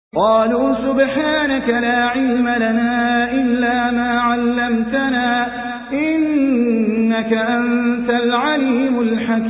قالوا سبحانك لا علم لنا إلا ما علمتنا إنك أنت العليم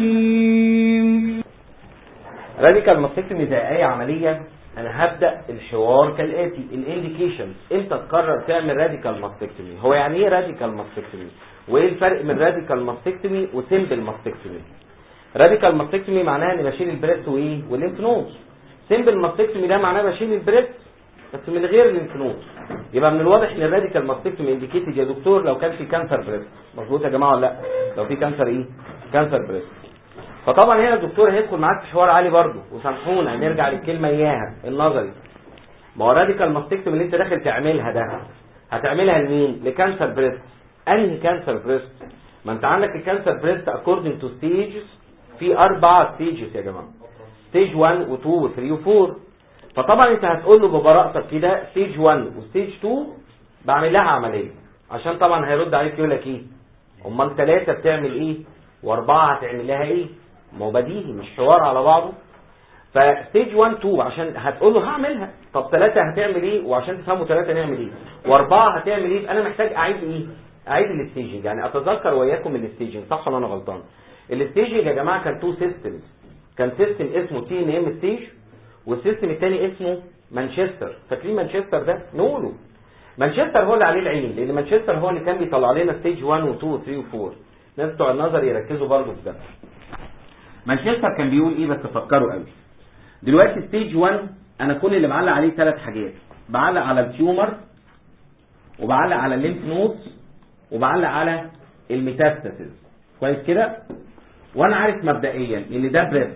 الحكيم راديكال ماستكتومي زي اي عمليه انا هبدا الحوار كالاتي الانديكيشنز امتى تقرر تعمل راديكال ماستكتومي هو يعني ايه راديكال ماستكتومي وايه الفرق من راديكال ماستكتومي وسيمبل ماستكتومي راديكال ماستكتومي معناها اني بشيل البريست وايه والليمف نودز سيمبل ماستكتومي ده معناه بشيل البريست بس من غير الليمف نودز يبقى من الواضح ان الراديكال ماستكتومي انديكيتد يا دكتور لو كان في كانسر بريست مظبوط يا جماعه ولا لا لو في كانسر ايه كانسر بريست فطبعا هنا الدكتور هيدخل معاك في حوار عالي برضه وسامحونا نرجع للكلمه اياها النظري ما هو راديكال ماستكتومي اللي انت داخل تعملها ده هتعملها لمين لكانسر بريست انهي كانسر بريست ما انت عندك الكانسر بريست اكوردنج تو ستيجز في اربع ستيجز يا جماعه ستيج 1 و2 و3 و4 فطبعا انت هتقول له ببراءتك كده ستيج 1 وستيج 2 بعمل لها عمليه عشان طبعا هيرد عليك يقول لك ايه امال ثلاثه بتعمل ايه واربعه هتعمل لها ايه ما هو بديهي مش حوار على بعضه فستيج 1 2 عشان هتقول له هعملها طب ثلاثه هتعمل ايه وعشان تفهموا ثلاثه نعمل ايه واربعه هتعمل ايه انا محتاج اعيد ايه اعيد الستيجنج يعني اتذكر وياكم الستيجنج صح ولا انا غلطان الستيجنج يا جماعه كان تو سيستمز كان سيستم اسمه تي ان ام ستيج والسيستم الثاني اسمه مانشستر فاكرين مانشستر ده نقوله مانشستر هو اللي عليه العين لان مانشستر هو اللي كان بيطلع لنا ستيج 1 و2 و3 و4 الناس بتوع النظر يركزوا برضه في ده مانشستر كان بيقول ايه بس فكروا قوي دلوقتي ستيج 1 انا كل اللي بعلق عليه ثلاث حاجات بعلق على التيومر وبعلق على الليمف نودز وبعلق على الميتاستاسيس كويس كده وانا عارف مبدئيا ان ده بريست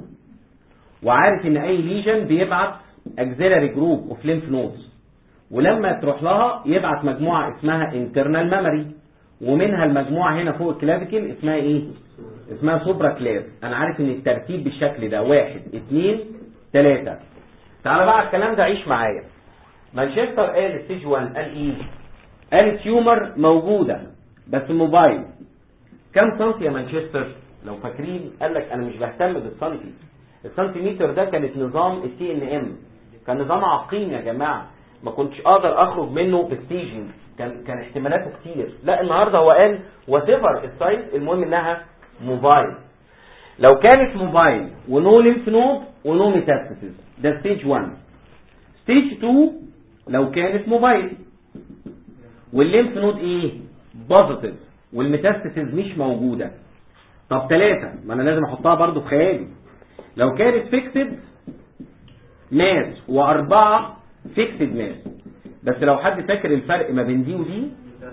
وعارف ان اي ليجن بيبعت اكزيلاري جروب اوف ليمف نودز ولما تروح لها يبعت مجموعه اسمها انترنال ميموري ومنها المجموعه هنا فوق الكلافيكل اسمها ايه اسمها سوبرا كلاف انا عارف ان الترتيب بالشكل ده واحد اثنين ثلاثة تعالى بقى الكلام ده عيش معايا مانشستر قال ستيج 1 قال ايه قال تيومر موجودة بس موبايل كم سنتي يا مانشستر لو فاكرين قال لك انا مش بهتم بالسنتي السنتيمتر ده كانت نظام التي ان ام كان نظام عقيم يا جماعه ما كنتش اقدر اخرج منه بالستيجنج كان كان احتمالاته كتير لا النهارده هو قال وات ايفر السايز المهم انها موبايل لو كانت موبايل ونو ليمف نود ونو ميتاستاسيس ده ستيج 1 ستيج 2 لو كانت موبايل والليمف نود ايه بوزيتيف والميتاستاسيس مش موجوده طب ثلاثة ما انا لازم احطها برضو في خيالي لو كانت فيكسد ماس واربعة فيكسد ماس بس لو حد فاكر الفرق ما بين دي ودي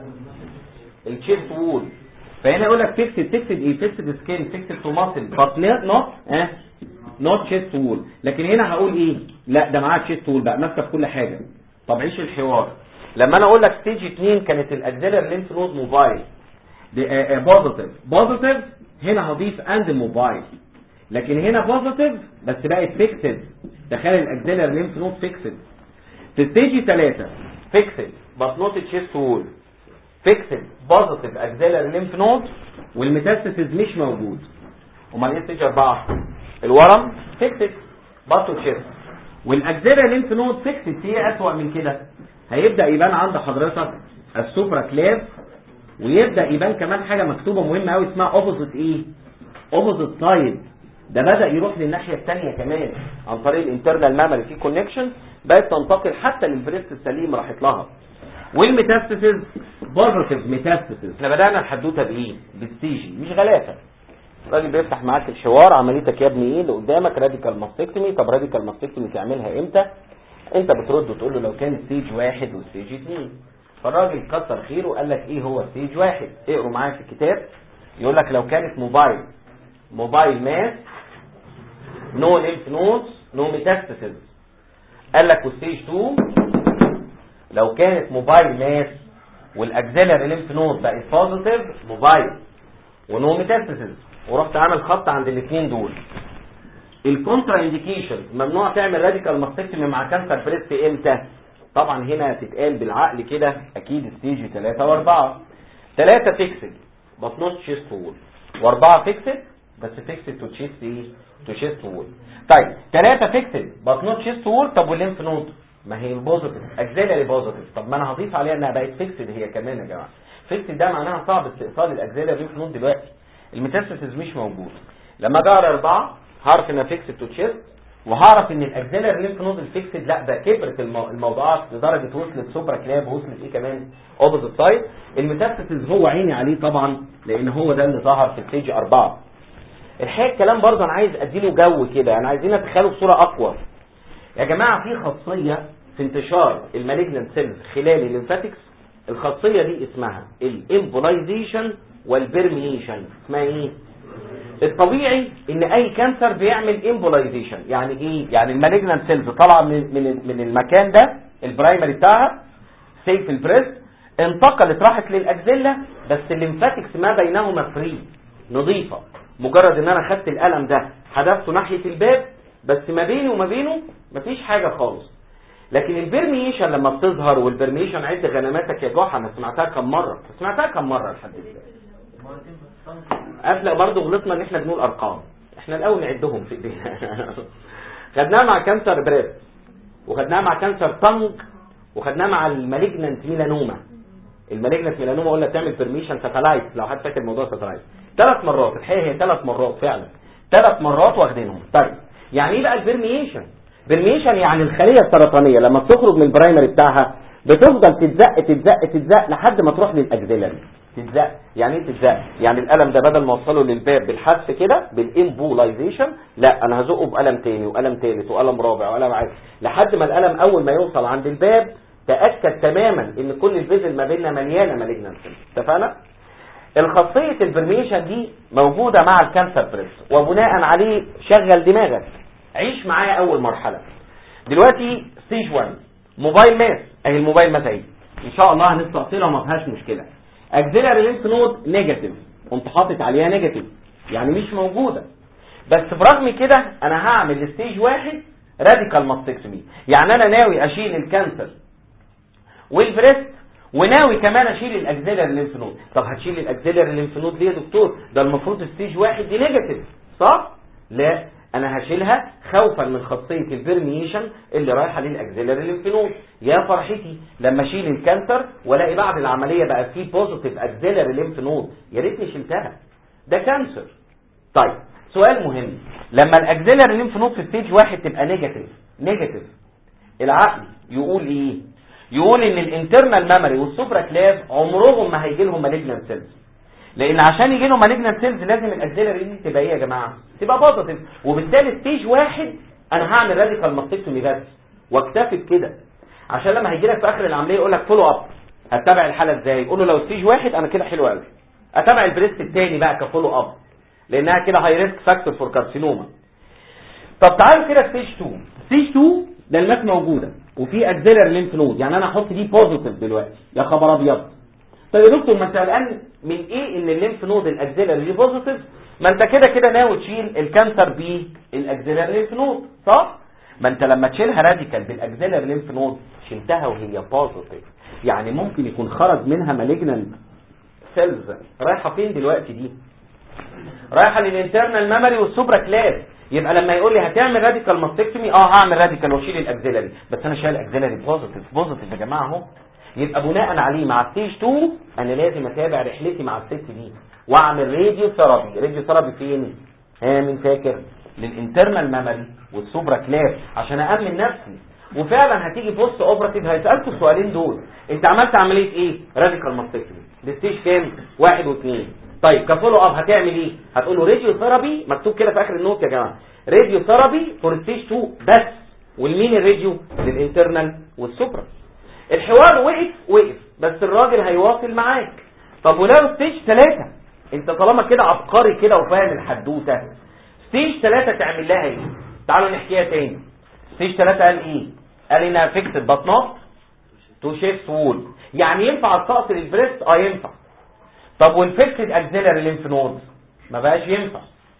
الشيست وول فهنا يقول لك فيكسد فيكسد ايه فيكسد سكين فيكسد تو ماسل بس نوت اه نوت شيست وول لكن هنا هقول ايه لا ده معاه شيست وول بقى ماسكه في كل حاجه طب عيش الحوار لما انا اقول لك ستيج 2 كانت الاكزيلر لينف نود موبايل بوزيتيف بوزيتيف هنا هضيف اند موبايل لكن هنا بوزيتيف بس بقت فيكسد تخيل الاكزيلر لينف نود فيكسد في ستيج 3 فيكسد بس نوت تشيست وول فيكسد بوزيتيف اكزيلر لينف نود والميتاستاسيس مش موجود امال ايه ستيج 4 الورم فيكسد بطو تشيست والاكزيلر لينف نود فيكسد في اسوأ من كده هيبدا يبان عند حضرتك السوبرا كلاف ويبدا يبان كمان حاجه مكتوبه مهمه قوي اسمها اوبوزيت ايه اوبوزيت سايد ده بدا يروح للناحيه الثانيه كمان عن طريق الانترنال ميموري في كونكشن بقت تنتقل حتى للبريست السليم راحت لها والميتاستاسيس بوزيتيف ميتاستاسيس احنا بدانا الحدوته بايه بالسيجي مش غلاسه الراجل بيفتح معاك الحوار عمليتك يا ابني ايه اللي قدامك راديكال ماستكتومي طب راديكال ماستكتومي تعملها امتى انت بترد وتقول له لو كان ستيج واحد وستيج اثنين فالراجل كتر خيره وقال لك ايه هو ستيج واحد اقروا معايا في الكتاب يقول لك لو كانت موبايل موبايل ماس نو ليمف نودز نو ميتاستاسيس قال لك وستيج 2 لو كانت موبايل ماس والاكزيلاري ليمف نود بقت بوزيتيف موبايل ونو ميتاستاسيس ورحت عامل خط عند الاثنين دول الكونترا انديكيشن ممنوع تعمل راديكال ماستكتومي مع كانسر بريست امتى طبعا هنا تتقال بالعقل كده اكيد ستيج 3 و4 3 فيكسد بس نوت تشيست وول و4 فيكسد بس فيكسد تو تشيست ايه تو شيست وول طيب ثلاثة فيكسد بس نوت شيست وول طب والليمف نود ما هي البوزيتيف اكزيلري بوزيتيف طب ما انا هضيف عليها انها بقت فيكسد هي كمان يا جماعه فيكسد ده معناها صعب استئصال الاكزيلري ليمف نود دلوقتي الميتاستاسيس مش موجود لما اجي اقرا اربعه هعرف انها فيكسد تو تشيست وهعرف ان الاكزيلري ليمف نود الفيكسد لا ده كبرت المو... الموضوعات لدرجه وصلت سوبرا كلاب وصلت ايه كمان اوبوزيت سايد الميتاستاسيس هو عيني عليه طبعا لان هو ده اللي ظهر في ستيج اربعه الحقيقه الكلام برضه انا عايز اديله جو كده انا عايزين نتخيله بصوره اقوى يا جماعه في خاصيه في انتشار المالجنت سيلز خلال الليمفاتكس الخاصيه دي اسمها الامبولايزيشن والبرميشن اسمها ايه الطبيعي ان اي كانسر بيعمل امبولايزيشن يعني ايه يعني المالجنت سيلز طالعه من من من المكان ده البرايمري بتاعها سيف البريست انتقلت راحت للاكزيلا بس الليمفاتكس ما بينهما فري نظيفه مجرد ان انا خدت القلم ده حدفته ناحيه الباب بس ما بيني وما بينه مفيش حاجه خالص لكن البرميشن لما بتظهر والبرميشن عد غنماتك يا جحا انا سمعتها كم مره سمعتها كم مره لحد دلوقتي قبل برضه غلطنا ان احنا بنقول ارقام احنا الاول نعدهم في ايدينا خدناها مع كانسر بريست وخدناها مع كانسر طنج وخدناها مع المالجننت ميلانوما المالجننت ميلانوما قلنا تعمل برميشن ساتلايت لو حد فاكر موضوع ساتلايت ثلاث مرات الحقيقه هي ثلاث مرات فعلا ثلاث مرات واخدينهم طيب يعني ايه بقى البرميشن برميشن يعني الخليه السرطانيه لما بتخرج من البرايمري بتاعها بتفضل تتزق تتزق تتزق لحد ما تروح للاكزيلري تتزق يعني ايه تتزق يعني القلم ده بدل ما اوصله للباب بالحدس كده بالامبولايزيشن لا انا هزقه بقلم تاني وقلم تالت وقلم رابع وقلم عادي لحد ما القلم اول ما يوصل عند الباب تاكد تماما ان كل الفيزل ما بيننا مليانه مالجنانسي اتفقنا الخاصيه البرميشن دي موجوده مع الكانسر بريست وبناء عليه شغل دماغك عيش معايا اول مرحله دلوقتي ستيج 1 موبايل ماس اهي الموبايل ماس اهي ان شاء الله هنستأصلها وما فيهاش مشكله اكزيلاري لينف نود نيجاتيف قمت حاطط عليها نيجاتيف يعني مش موجوده بس برغم كده انا هعمل ستيج واحد راديكال ماستكتومي يعني انا ناوي اشيل الكانسر والبريست وناوي كمان اشيل الاكزيلاري لينف نود طب هتشيل الاكزيلاري لينف نود ليه يا دكتور ده المفروض ستيج واحد دي نيجاتيف صح لا انا هشيلها خوفا من خاصيه البرميشن اللي رايحه للاكزيلاري لينف نود يا فرحتي لما اشيل الكانسر والاقي بعد العمليه بقى فيه بوزيتيف اكزيلاري لينف نود يا ريتني شلتها ده كانسر طيب سؤال مهم لما الاكزيلاري لينف نود في ستيج واحد تبقى نيجاتيف نيجاتيف العقل يقول ايه يقول ان الانترنال ميموري والسوبرا كلاف عمرهم ما هيجي لهم مالجنانت سيلز لان عشان يجي لهم مالجنانت سيلز لازم الاكزيلاري دي تبقى ايه يا جماعه تبقى بوزيتيف وبالتالي ستيج واحد انا هعمل راديكال ماستكتومي بس واكتفي بكده عشان لما هيجي لك في اخر العمليه يقول لك فولو اب هتتابع الحاله ازاي قول له لو ستيج واحد انا كده حلو قوي اتابع البريست الثاني بقى كفولو اب لانها كده هاي ريسك فاكتور فور كارسينوما طب تعالوا كده ستيج 2 ستيج 2 ده الماس موجوده وفي اكزيلر لينف نود يعني انا احط دي بوزيتيف دلوقتي يا خبر ابيض طيب يا دكتور ما انت قلقان من ايه ان الليمف نود الاكزيلر دي بوزيتيف ما انت كده كده ناوي تشيل الكانسر بالاكزيلر لينف نود صح ما انت لما تشيلها راديكال بالاكزيلر لينف نود شلتها وهي بوزيتيف يعني ممكن يكون خرج منها مالجنال سيلز رايحه فين دلوقتي دي رايحه للانترنال ميموري والسوبرا كلاس يبقى لما يقول لي هتعمل راديكال ماستكتومي اه هعمل راديكال واشيل الاكزيلري بس انا شايل الاكزيلري بوزيتيف بوزيتيف يا جماعه اهو يبقى بناء عليه مع ستيج 2 انا لازم اتابع رحلتي مع الست دي واعمل راديو ثيرابي راديو ثيرابي فين ها مين فاكر للانترنال ميموري والسوبرا كلاس عشان امن نفسي وفعلا هتيجي بوست اوبراتيف هيسالكوا السؤالين دول انت عملت عمليه ايه راديكال ماستكتومي الستيج كام واحد واثنين طيب كفولو اب هتعمل ايه هتقول له راديو ثيرابي مكتوب كده في اخر النوت يا جماعه راديو ثيرابي فور ستيج 2 بس والمين الراديو للانترنال والسوبرا الحوار وقف وقف بس الراجل هيواصل معاك طب ولو ستيج 3 انت طالما كده عبقري كده وفاهم الحدوته ستيج 3 تعمل لها ايه تعالوا نحكيها تاني ستيج 3 قال ايه قال انها فيكسد بطنات تو شيفت وول يعني ينفع الطقس للبريست اه ينفع طب والفيكسد اكزيلاري لينف نود ما بقاش ينفع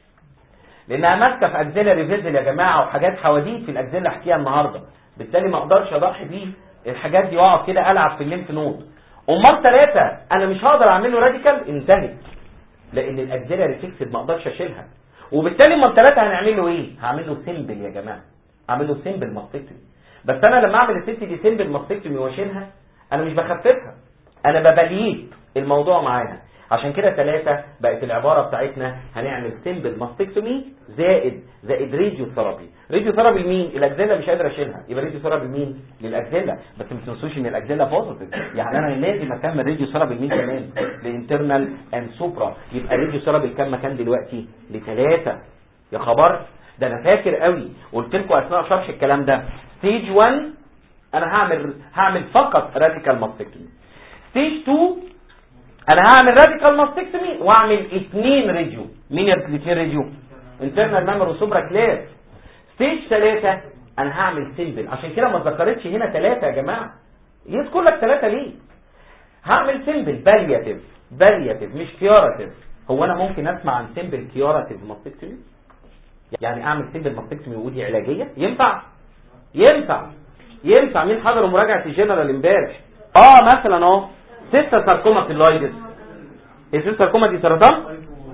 لانها ماسكه في اكزيلاري فيزل يا جماعه وحاجات حواديت في الاكزيلا احكيها النهارده بالتالي ما اقدرش اضحي بيه الحاجات دي واقعد كده العب في الليمف نود امال ثلاثه انا مش هقدر اعمل له راديكال انتهت لان الاكزيلاري فيكسد ما اقدرش اشيلها وبالتالي اما الثلاثه هنعمل له ايه هعمل له سيمبل يا جماعه اعمل له سيمبل ماستكتومي بس انا لما اعمل الست دي سيمبل ماستكتومي واشيلها انا مش بخففها انا ببليت الموضوع معاها عشان كده ثلاثة بقت العبارة بتاعتنا هنعمل سيمبل ماستكتومي زائد زائد راديو ثيرابي راديو ثيرابي لمين الاجزله مش قادر اشيلها يبقى راديو ثيرابي لمين للاجزله بس ما تنسوش ان الاجزله بوزيتيف يعني انا لازم اكمل راديو ثيرابي لمين كمان لانترنال اند سوبرا يبقى راديو ثيرابي كام مكان دلوقتي لثلاثة يا خبر ده انا فاكر قوي قلت لكم اثناء شرح الكلام ده ستيج 1 انا هعمل هعمل فقط راديكال ماستكتومي ستيج 2 انا هعمل راديكال ماستكتومي واعمل اثنين ريديو مين يا الاثنين ريديو انترنال ميموري وسوبرا كلير ستيج 3 انا هعمل سيمبل عشان كده ما ذكرتش هنا ثلاثة يا جماعه يذكر لك ثلاثة ليه هعمل سيمبل بالياتيف بالياتيف مش كيوراتيف هو انا ممكن اسمع عن سيمبل كيوراتيف ماستكتومي يعني اعمل سيمبل ماستكتومي ودي علاجيه ينفع ينفع ينفع مين حضر مراجعه الجنرال امبارح اه مثلا اهو سيستر ساركوما فيلويدس السيستر ساركوما دي سرطان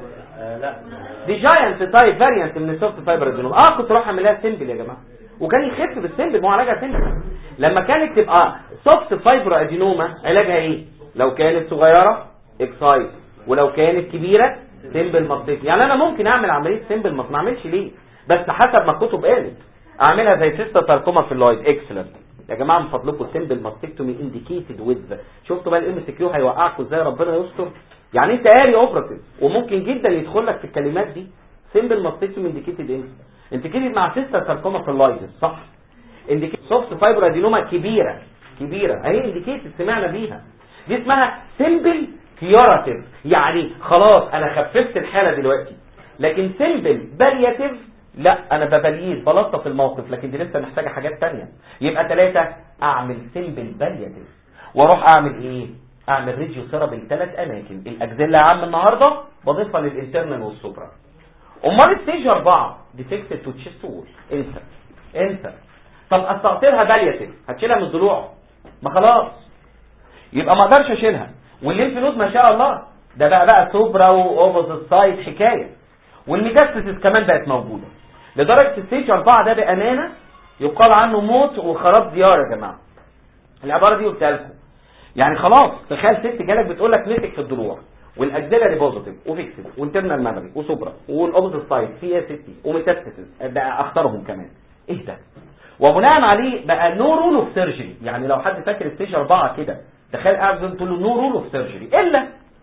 لا دي جاينت تايب فاريانت من السوفت فايبر ادينوما اه كنت اروح اعملها سيمبل يا جماعه وكان يخف بالسيمبل ما هو علاجها سيمبل لما كانت تبقى سوفت فايبر ادينوما علاجها ايه لو كانت صغيره اكسايز ولو كانت كبيره سيمبل مصيف يعني انا ممكن اعمل عمليه سيمبل ما اعملش ليه بس حسب ما الكتب قالت اعملها زي سيستا ساركوما في اللويد اكسلنت يا جماعه من فضلكم سيمبل ماستكتومي انديكيتد ويز شفتوا بقى الام سي كيو هيوقعكم ازاي ربنا يستر يعني انت قاري اوبراتيف وممكن جدا يدخل لك في الكلمات دي سيمبل ماستكتومي انديكيتد ايه انديكيتد مع سيستا ساركوما في اللويد صح انديكيتد سوفت فايبر ادينوما كبيره كبيره اهي انديكيتد سمعنا بيها دي اسمها سيمبل كيوراتيف يعني خلاص انا خففت الحاله دلوقتي لكن سيمبل بالياتيف لا انا ببليز بلطف الموقف لكن دي لسه محتاجه حاجات تانية يبقى ثلاثة اعمل سيمبل بالياتيف واروح اعمل ايه اعمل ريديو ثيرابي لثلاث اماكن الاجزله يا عم النهارده بضيفها للانترنال والسوبرا امال ستيج اربعة ديفكتد تو تشيست وول انسى انسى طب استغفرها بالياتيف هتشيلها من الضلوع ما خلاص يبقى ما اقدرش اشيلها والليمف نود ما شاء الله ده بقى بقى سوبرا واوفوزيت سايد حكايه والميتاستاسيس كمان بقت موجوده لدرجه الستيج 4 ده بامانه يقال عنه موت وخراب ديار يا جماعه العباره دي قلتها لكم يعني خلاص تخيل ست جالك بتقول لك مسك في الضلوع والاجزله اللي بوزيتيف وفيكسد وانترنال ميموري وسوبرا والاوبوزيت سايد في اي 60 وميتاستاسيس بقى اختارهم كمان ايه ده وبناء عليه بقى نو رول اوف سيرجري يعني لو حد فاكر ستيج 4 كده تخيل قاعد تقول له نو رول اوف سيرجري الا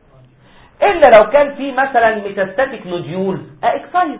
الا لو كان في مثلا ميتاستاتيك نوديول اكسايز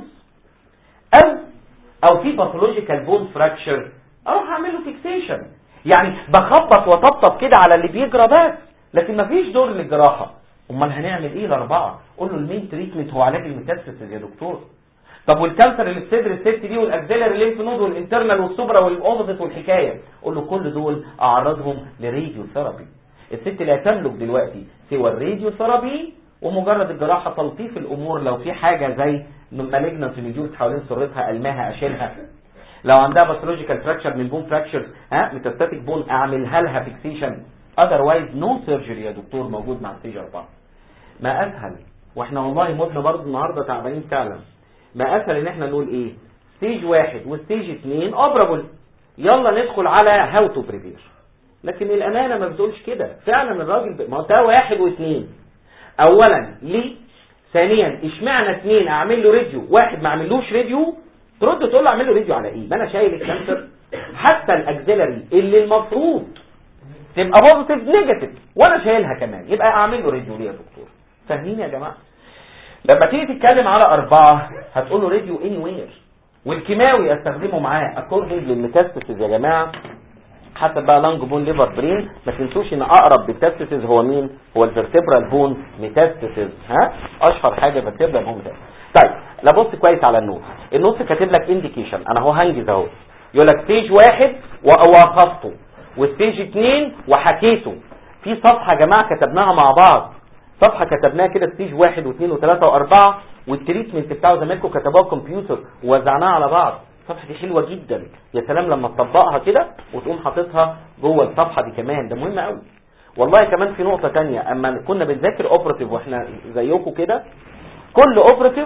او او في باثولوجيكال بون فراكشر اروح اعمل له فيكسيشن يعني بخبط وطبطب كده على اللي بيجرى بس لكن مفيش دور للجراحه امال هنعمل ايه الاربعه قول له المين تريتمنت هو علاج الميتاستاسيس يا دكتور طب والكانسر اللي في صدر الست دي والاكزيلري ليمف نود والانترنال والسوبرا والاوبوزيت والحكايه قول له كل دول اعرضهم لراديو ثيرابي الست لا تملك دلوقتي سوى الراديو ثيرابي ومجرد الجراحه تلطيف الامور لو في حاجه زي مالجنس نيجوز حوالين سرتها الماها اشيلها لو عندها باثولوجيكال فراكشر من بون فراكشر ها ميتاستاتيك بون اعملها لها فيكسيشن اذروايز نو سيرجري يا دكتور موجود مع ستيج 4 ما اسهل واحنا والله متنا برضه النهارده تعبانين فعلا ما اسهل ان احنا نقول ايه ستيج واحد وستيج اثنين اوبرابل يلا ندخل على هاو تو بريفير لكن الامانه ما بتقولش كده فعلا الراجل ب... ما هو ده واحد واثنين اولا ليه ثانيا اشمعنى اثنين اعمل له ريديو واحد ما اعملوش ريديو ترد تقول له اعمل له ريديو على ايه ما انا شايل الكانسر حتى الاكزيلري اللي المفروض تبقى بوزيتيف نيجاتيف وانا شايلها كمان يبقى اعمل له ريديو ليه يا دكتور فاهمين يا جماعه لما تيجي تتكلم على أربعة هتقول له راديو اني وير والكيماوي استخدمه معاه اكوردنج للميتاستاسيس يا جماعه حسب بقى لانج بون ليفر برين ما تنسوش ان اقرب ميتاستاسيس هو مين هو الفرتبرال بون ميتاستاسيس ها اشهر حاجه فيرتبرال بون ميتاستاسيس طيب لا بص كويس على النص النص كاتب لك انديكيشن انا اهو هنجز اهو يقول لك ستيج واحد ووصفته وستيج اثنين وحكيته في صفحه يا جماعه كتبناها مع بعض صفحه كتبناها كده ستيج واحد واثنين وثلاثه واربعه والتريتمنت بتاعه زمايلكم كتبوها كمبيوتر ووزعناها على بعض الصفحه دي حلوه جدا يا سلام لما تطبقها كده وتقوم حاططها جوه الصفحه دي كمان ده مهم قوي والله كمان في نقطه تانية اما كنا بنذاكر اوبراتيف واحنا زيكم كده كل اوبراتيف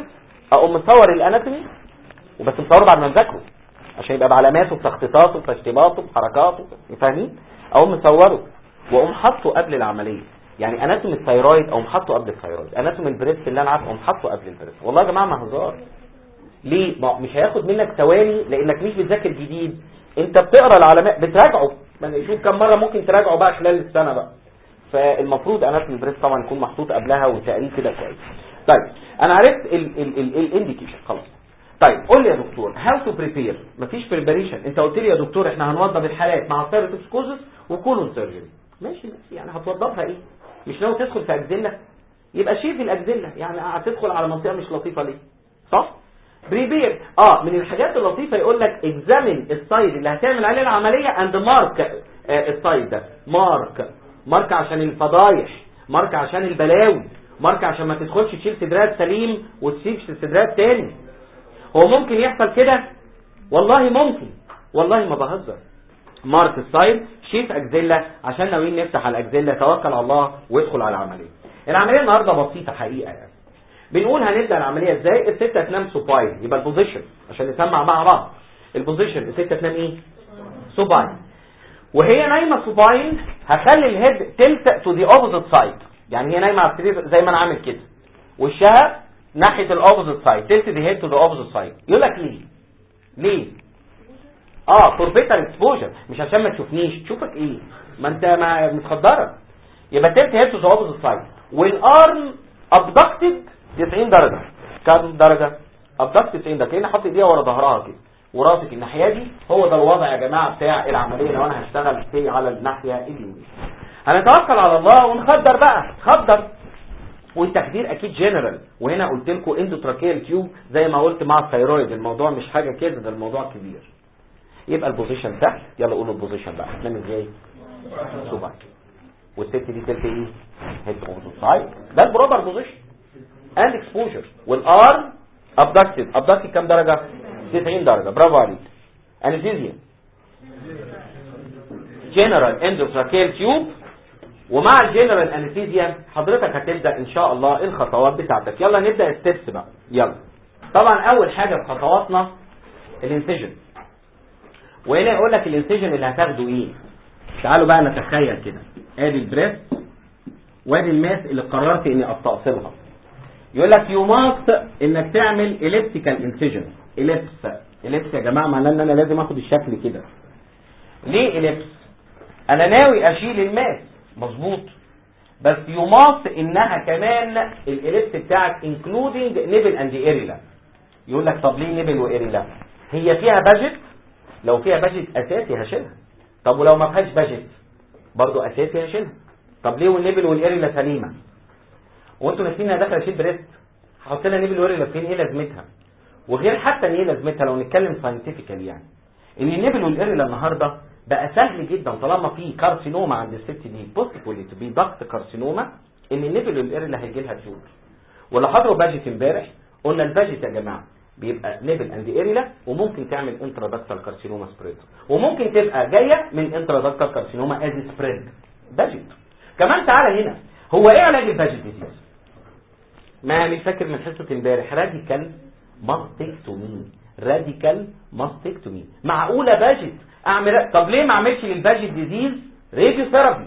اقوم مصور الاناتومي وبس مصوره بعد ما نذاكره عشان يبقى بعلاماته بتخطيطاته بتشطيباته بحركاته فاهمين اقوم مصوره واقوم حاطه قبل العمليه يعني اناتومي الثايرويد اقوم حاطه قبل الثايرويد اناتومي البريست اللي انا عارفه اقوم حاطه قبل البريست والله يا جماعه ما هزار ليه ما مش هياخد منك ثواني لانك مش بتذاكر جديد انت بتقرا العلامات بتراجعه يعني شوف كم مره ممكن تراجعه بقى خلال السنه بقى فالمفروض اناتومي البريست طبعا يكون محطوط قبلها وتقريب كده كويس طيب انا عرفت الانديكيشن خلاص طيب قول لي يا دكتور هاو تو بريبير مفيش بريباريشن انت قلت لي يا دكتور احنا هنوضب الحالات مع سيرتوسكوزس وكولون سيرجري ماشي ماشي يعني هتوضبها ايه مش ناوي تدخل في اجزله يبقى شيف الاجزله يعني هتدخل على منطقه مش لطيفه ليه صح بريبير اه من الحاجات اللطيفه يقول لك اكزامين السايد اللي هتعمل عليه العمليه اند مارك السايد ده مارك مارك عشان الفضايح مارك عشان البلاوي مارك عشان ما تدخلش تشيل صدرات سليم وتسيب صدرات تاني هو ممكن يحصل كده والله ممكن والله ما بهزر مارك السايد شيف اجزله عشان ناويين نفتح على الاجزله توكل على الله وادخل على العمليه العمليه النهارده بسيطه حقيقه يعني بنقول هنبدا العمليه ازاي السته تنام سوباين يبقى البوزيشن عشان نسمع مع بعض البوزيشن السته تنام ايه سوباين وهي نايمه سوباين هخلي الهيد تلت تو ذا اوبوزيت سايد يعني هي نايمه على السرير زي ما انا عامل كده وشها ناحيه الاوبوزيت سايد تلت ذا هيد تو ذا اوبوزيت سايد يقول لك ليه ليه اه فور بيتر اكسبوجر مش عشان ما تشوفنيش تشوفك ايه ما انت ما متخدره يبقى تلت هيد تو ذا اوبوزيت سايد والارم ابدكتد 90 درجه كام درجه ابدكتد 90 درجه كأني حاطط ايديها ورا ظهرها كده وراسك الناحيه دي هو ده الوضع يا جماعه بتاع العمليه لو انا هشتغل في على الناحيه اليمين هنتوكل على الله ونخدر بقى خدر والتخدير اكيد جنرال وهنا قلت لكم اندوتراكيال تيوب زي ما قلت مع الثيرويد الموضوع مش حاجه كده ده الموضوع كبير يبقى البوزيشن سهل يلا قولوا البوزيشن بقى هتنام ازاي سوبر والست دي تلت ايه هيد اوبوزيت سايد ده البروبر بوزيشن اند اكسبوجر والار ابدكتد ابدكتد كام درجه 90 درجه برافو عليك انستيزيا جنرال اندوتراكيال تيوب ومع الجنرال انستيزيا حضرتك هتبدا ان شاء الله الخطوات بتاعتك يلا نبدا الستبس بقى يلا طبعا اول حاجه في خطواتنا الانسجن وهنا يقول لك الانسجن اللي هتاخده ايه تعالوا بقى نتخيل كده ادي البريست وادي الماس اللي قررت اني استأصلها يقول لك يو ماست انك تعمل اليبتيكال انسجن اليبس اليبس يا جماعه معناه ان انا لازم اخد الشكل كده ليه اليبس انا ناوي اشيل الماس مظبوط بس يو ماست انها كمان الاليبس بتاعك انكلودنج نيبل اند ايريلا يقول لك طب ليه نيبل وايريلا هي فيها باجت لو فيها باجت اساسي هشيلها طب ولو ما فيهاش باجت برضو اساسي هشيلها طب ليه والنيبل والايريلا سليمه وانتوا ناسيين انا داخل اشيل بريست هحط لها نيبل وايريلا فين ايه لازمتها وغير حتى ان ايه لازمتها لو نتكلم ساينتفيكال يعني ان النيبل والايريلا النهارده بقى سهل جدا طالما في كارسينوما عند الست دي بوست بوليت بي ضغط كارسينوما ان النيبل والايريلا هيجي لها تيوب ولا حضروا باجت امبارح قلنا الباجت يا جماعه بيبقى نيبل اند ايريلا وممكن تعمل انترادكتال كارسينوما سبريد وممكن تبقى جايه من انترادكتال كارسينوما از سبريد باجت كمان تعالى هنا هو ايه علاج الباجت ديزيز ما مش فاكر من حصه امبارح راديكال ماستكتومي راديكال ماستكتومي معقوله باجت اعمل طب ليه ما اعملش للباجت ديزيز راديو ثيرابي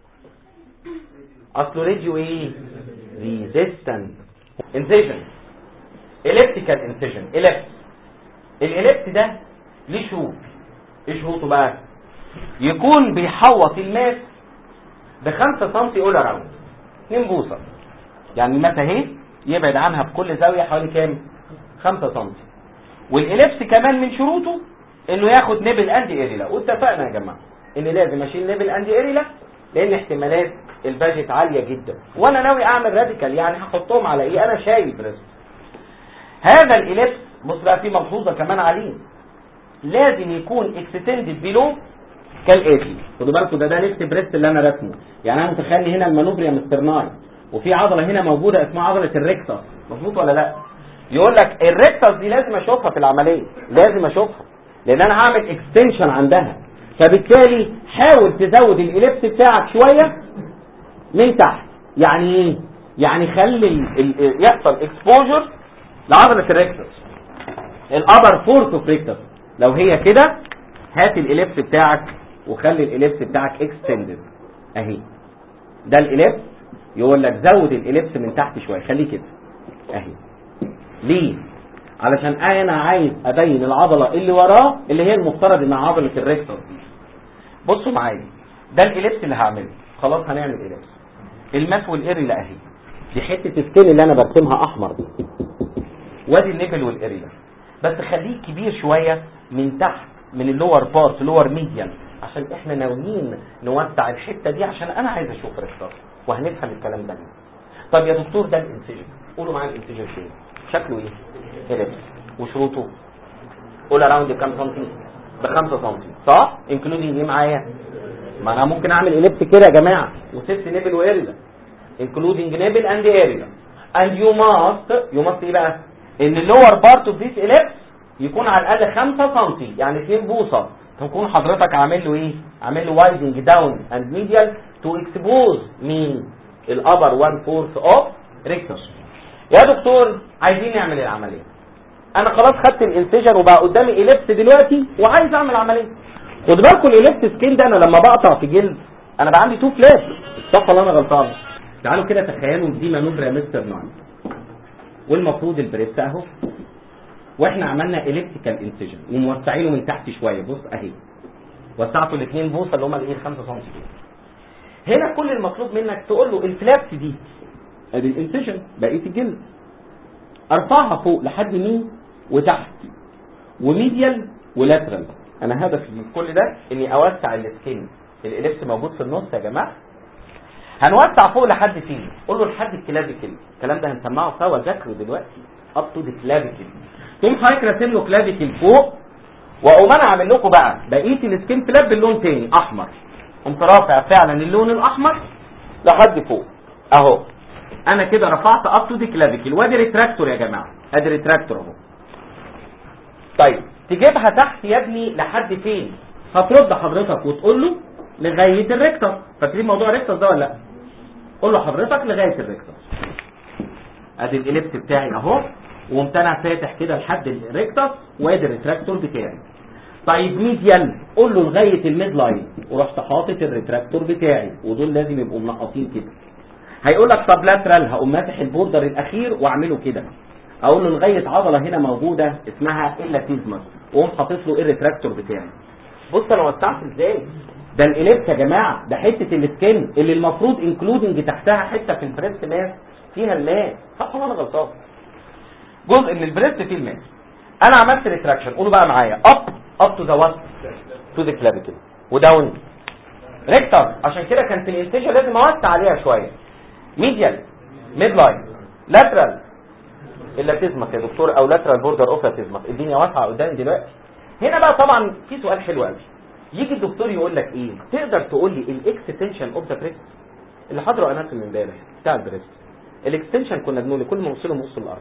اصله راديو ايه ريزيستنت انسيجن اليبتيكال انسيجن اليبت الاليبت ده ليه شروط ايه شروطه بقى يكون بيحوط الماس ب 5 سم اول اراوند 2 بوصه يعني الماس اهي يبعد عنها بكل زاويه حوالي كام 5 سم والاليبس كمان من شروطه انه ياخد نيبل اند ايريلا واتفقنا يا جماعه ان لازم اشيل نيبل اند ايريلا لان احتمالات الباجت عاليه جدا وانا ناوي اعمل راديكال يعني هحطهم على ايه انا شايل بريست هذا الاليبس بص بقى في ملحوظه كمان عليه لازم يكون اكستندد بيلو كالاتي خدوا بالكم ده ده ليفت بريست اللي انا رسمه يعني انا متخيل هنا المانوبريا مسترناي وفي عضله هنا موجوده اسمها عضله الريكتس مظبوط ولا لا يقول لك الريكتس دي لازم اشوفها في العمليه لازم اشوفها لان انا هعمل اكستنشن عندها فبالتالي حاول تزود الاليبس بتاعك شويه من تحت يعني ايه يعني خلي ال ال يحصل اكسبوجر لعضله الريكتس الابر فورث اوف ريكتس لو هي كده هات الاليبس بتاعك وخلي الاليبس بتاعك اكستندد اهي ده الاليبس يقول لك زود الاليبس من تحت شويه خليه كده اهي ليه علشان انا عايز ابين العضله اللي وراه اللي هي المفترض انها عضله الريكتس دي بصوا معايا ده الاليبس اللي هعمله خلاص هنعمل اليبس الماس والاريلا اهي دي حته السكين اللي انا برسمها احمر دي وادي النبل والاريلا بس خليه كبير شويه من تحت من اللور بارت لور ميديان عشان احنا ناويين نوسع الحته دي عشان انا عايز اشوف ريكتر وهنفهم الكلام ده طب يا دكتور ده الانسجن قولوا معايا الانسجن فين شكله ايه اليبس وشروطه قول اراوند كام سنتي ب 5 سنتي صح انكلودينج ايه معايا ما انا ممكن اعمل اليبس كده يا جماعه وست نيبل واريلا including nipple and area and you must you must ايه بقى ان اللور بارت اوف ذيس ellipse يكون على الاقل 5 سم يعني 2 بوصه تكون حضرتك عامل له ايه عامل له وايدنج داون اند ميديال تو اكسبوز مين الابر 1 فورث اوف ريكتس يا دكتور عايزين نعمل العمليه انا خلاص خدت الانسجن وبقى قدامي اليبس دلوقتي وعايز اعمل عمليه خد بالكم الاليبس سكين ده انا لما بقطع في جلد انا بقى عندي تو فلات صح ولا انا غلطان تعالوا كده تخيلوا دي مانوفر يا مستر ناين والمفروض البريست اهو واحنا عملنا الكتريكال انسجن وموسعينه من تحت شويه بص اهي وسعته الاثنين بوصه اللي هم الايه 5 سم هنا كل المطلوب منك تقول له الفلابس دي ادي الانسجن بقيه الجلد ارفعها فوق لحد مين وتحت وميديال ولاترال انا هدفي من كل ده اني اوسع السكين الاليبس موجود في النص يا جماعه هنوسع فوق لحد فين قول له لحد الكلافيكل الكلام ده هنسمعه سوا ذاكره دلوقتي اب تو ذا كلافيكل تقوم حضرتك راسم له كلافيكل فوق واقوم انا عامل لكم بقى بقيه السكين فلاب باللون تاني احمر قمت رافع فعلا اللون الاحمر لحد فوق اهو انا كده رفعت اب تو ذا كلافيكل وادي ريتراكتور يا جماعه ادي ريتراكتور اهو طيب تجيبها تحت يا ابني لحد فين هترد حضرتك وتقول له لغايه الريكتر فاكرين موضوع الريكتر ده ولا لا قول له حضرتك لغايه الريكتر ادي الاليبس بتاعي اهو وقمت انا فاتح كده لحد الريكتر وادي الريتراكتور بتاعي طيب ميديال قول له لغايه الميد لاين ورحت حاطط الريتراكتور بتاعي ودول لازم يبقوا منقطين كده هيقول لك طب لاترال هقوم ماسح البوردر الاخير واعمله كده اقول له لغايه عضله هنا موجوده اسمها اللاتيزمس واقوم حاطط له الريتراكتور بتاعي بص انا وسعت ازاي ده الاليبس يا جماعه ده حته السكن اللي المفروض انكلودنج تحتها حته في البريست ماس فيها الماس صح ولا انا غلطان جزء من البريست فيه الماس انا عملت ريتراكشن قولوا بقى معايا اب اب تو ذا وات تو ذا كلافيكل وداون ريكتر عشان كده كانت الانتيجن لازم اوسع عليها شويه ميديال ميد لاين لاترال اللاتيزمك يا دكتور او لاترال بوردر اوف لاتيزمك الدنيا واسعه قدامي دلوقتي هنا بقى طبعا في سؤال حلو قوي يجي الدكتور يقول لك ايه تقدر تقول لي الاكستنشن اوف ذا بريست اللي حضره اناتومي امبارح بتاع البريست الاكستنشن كنا بنقول كل ما نوصله نص الارض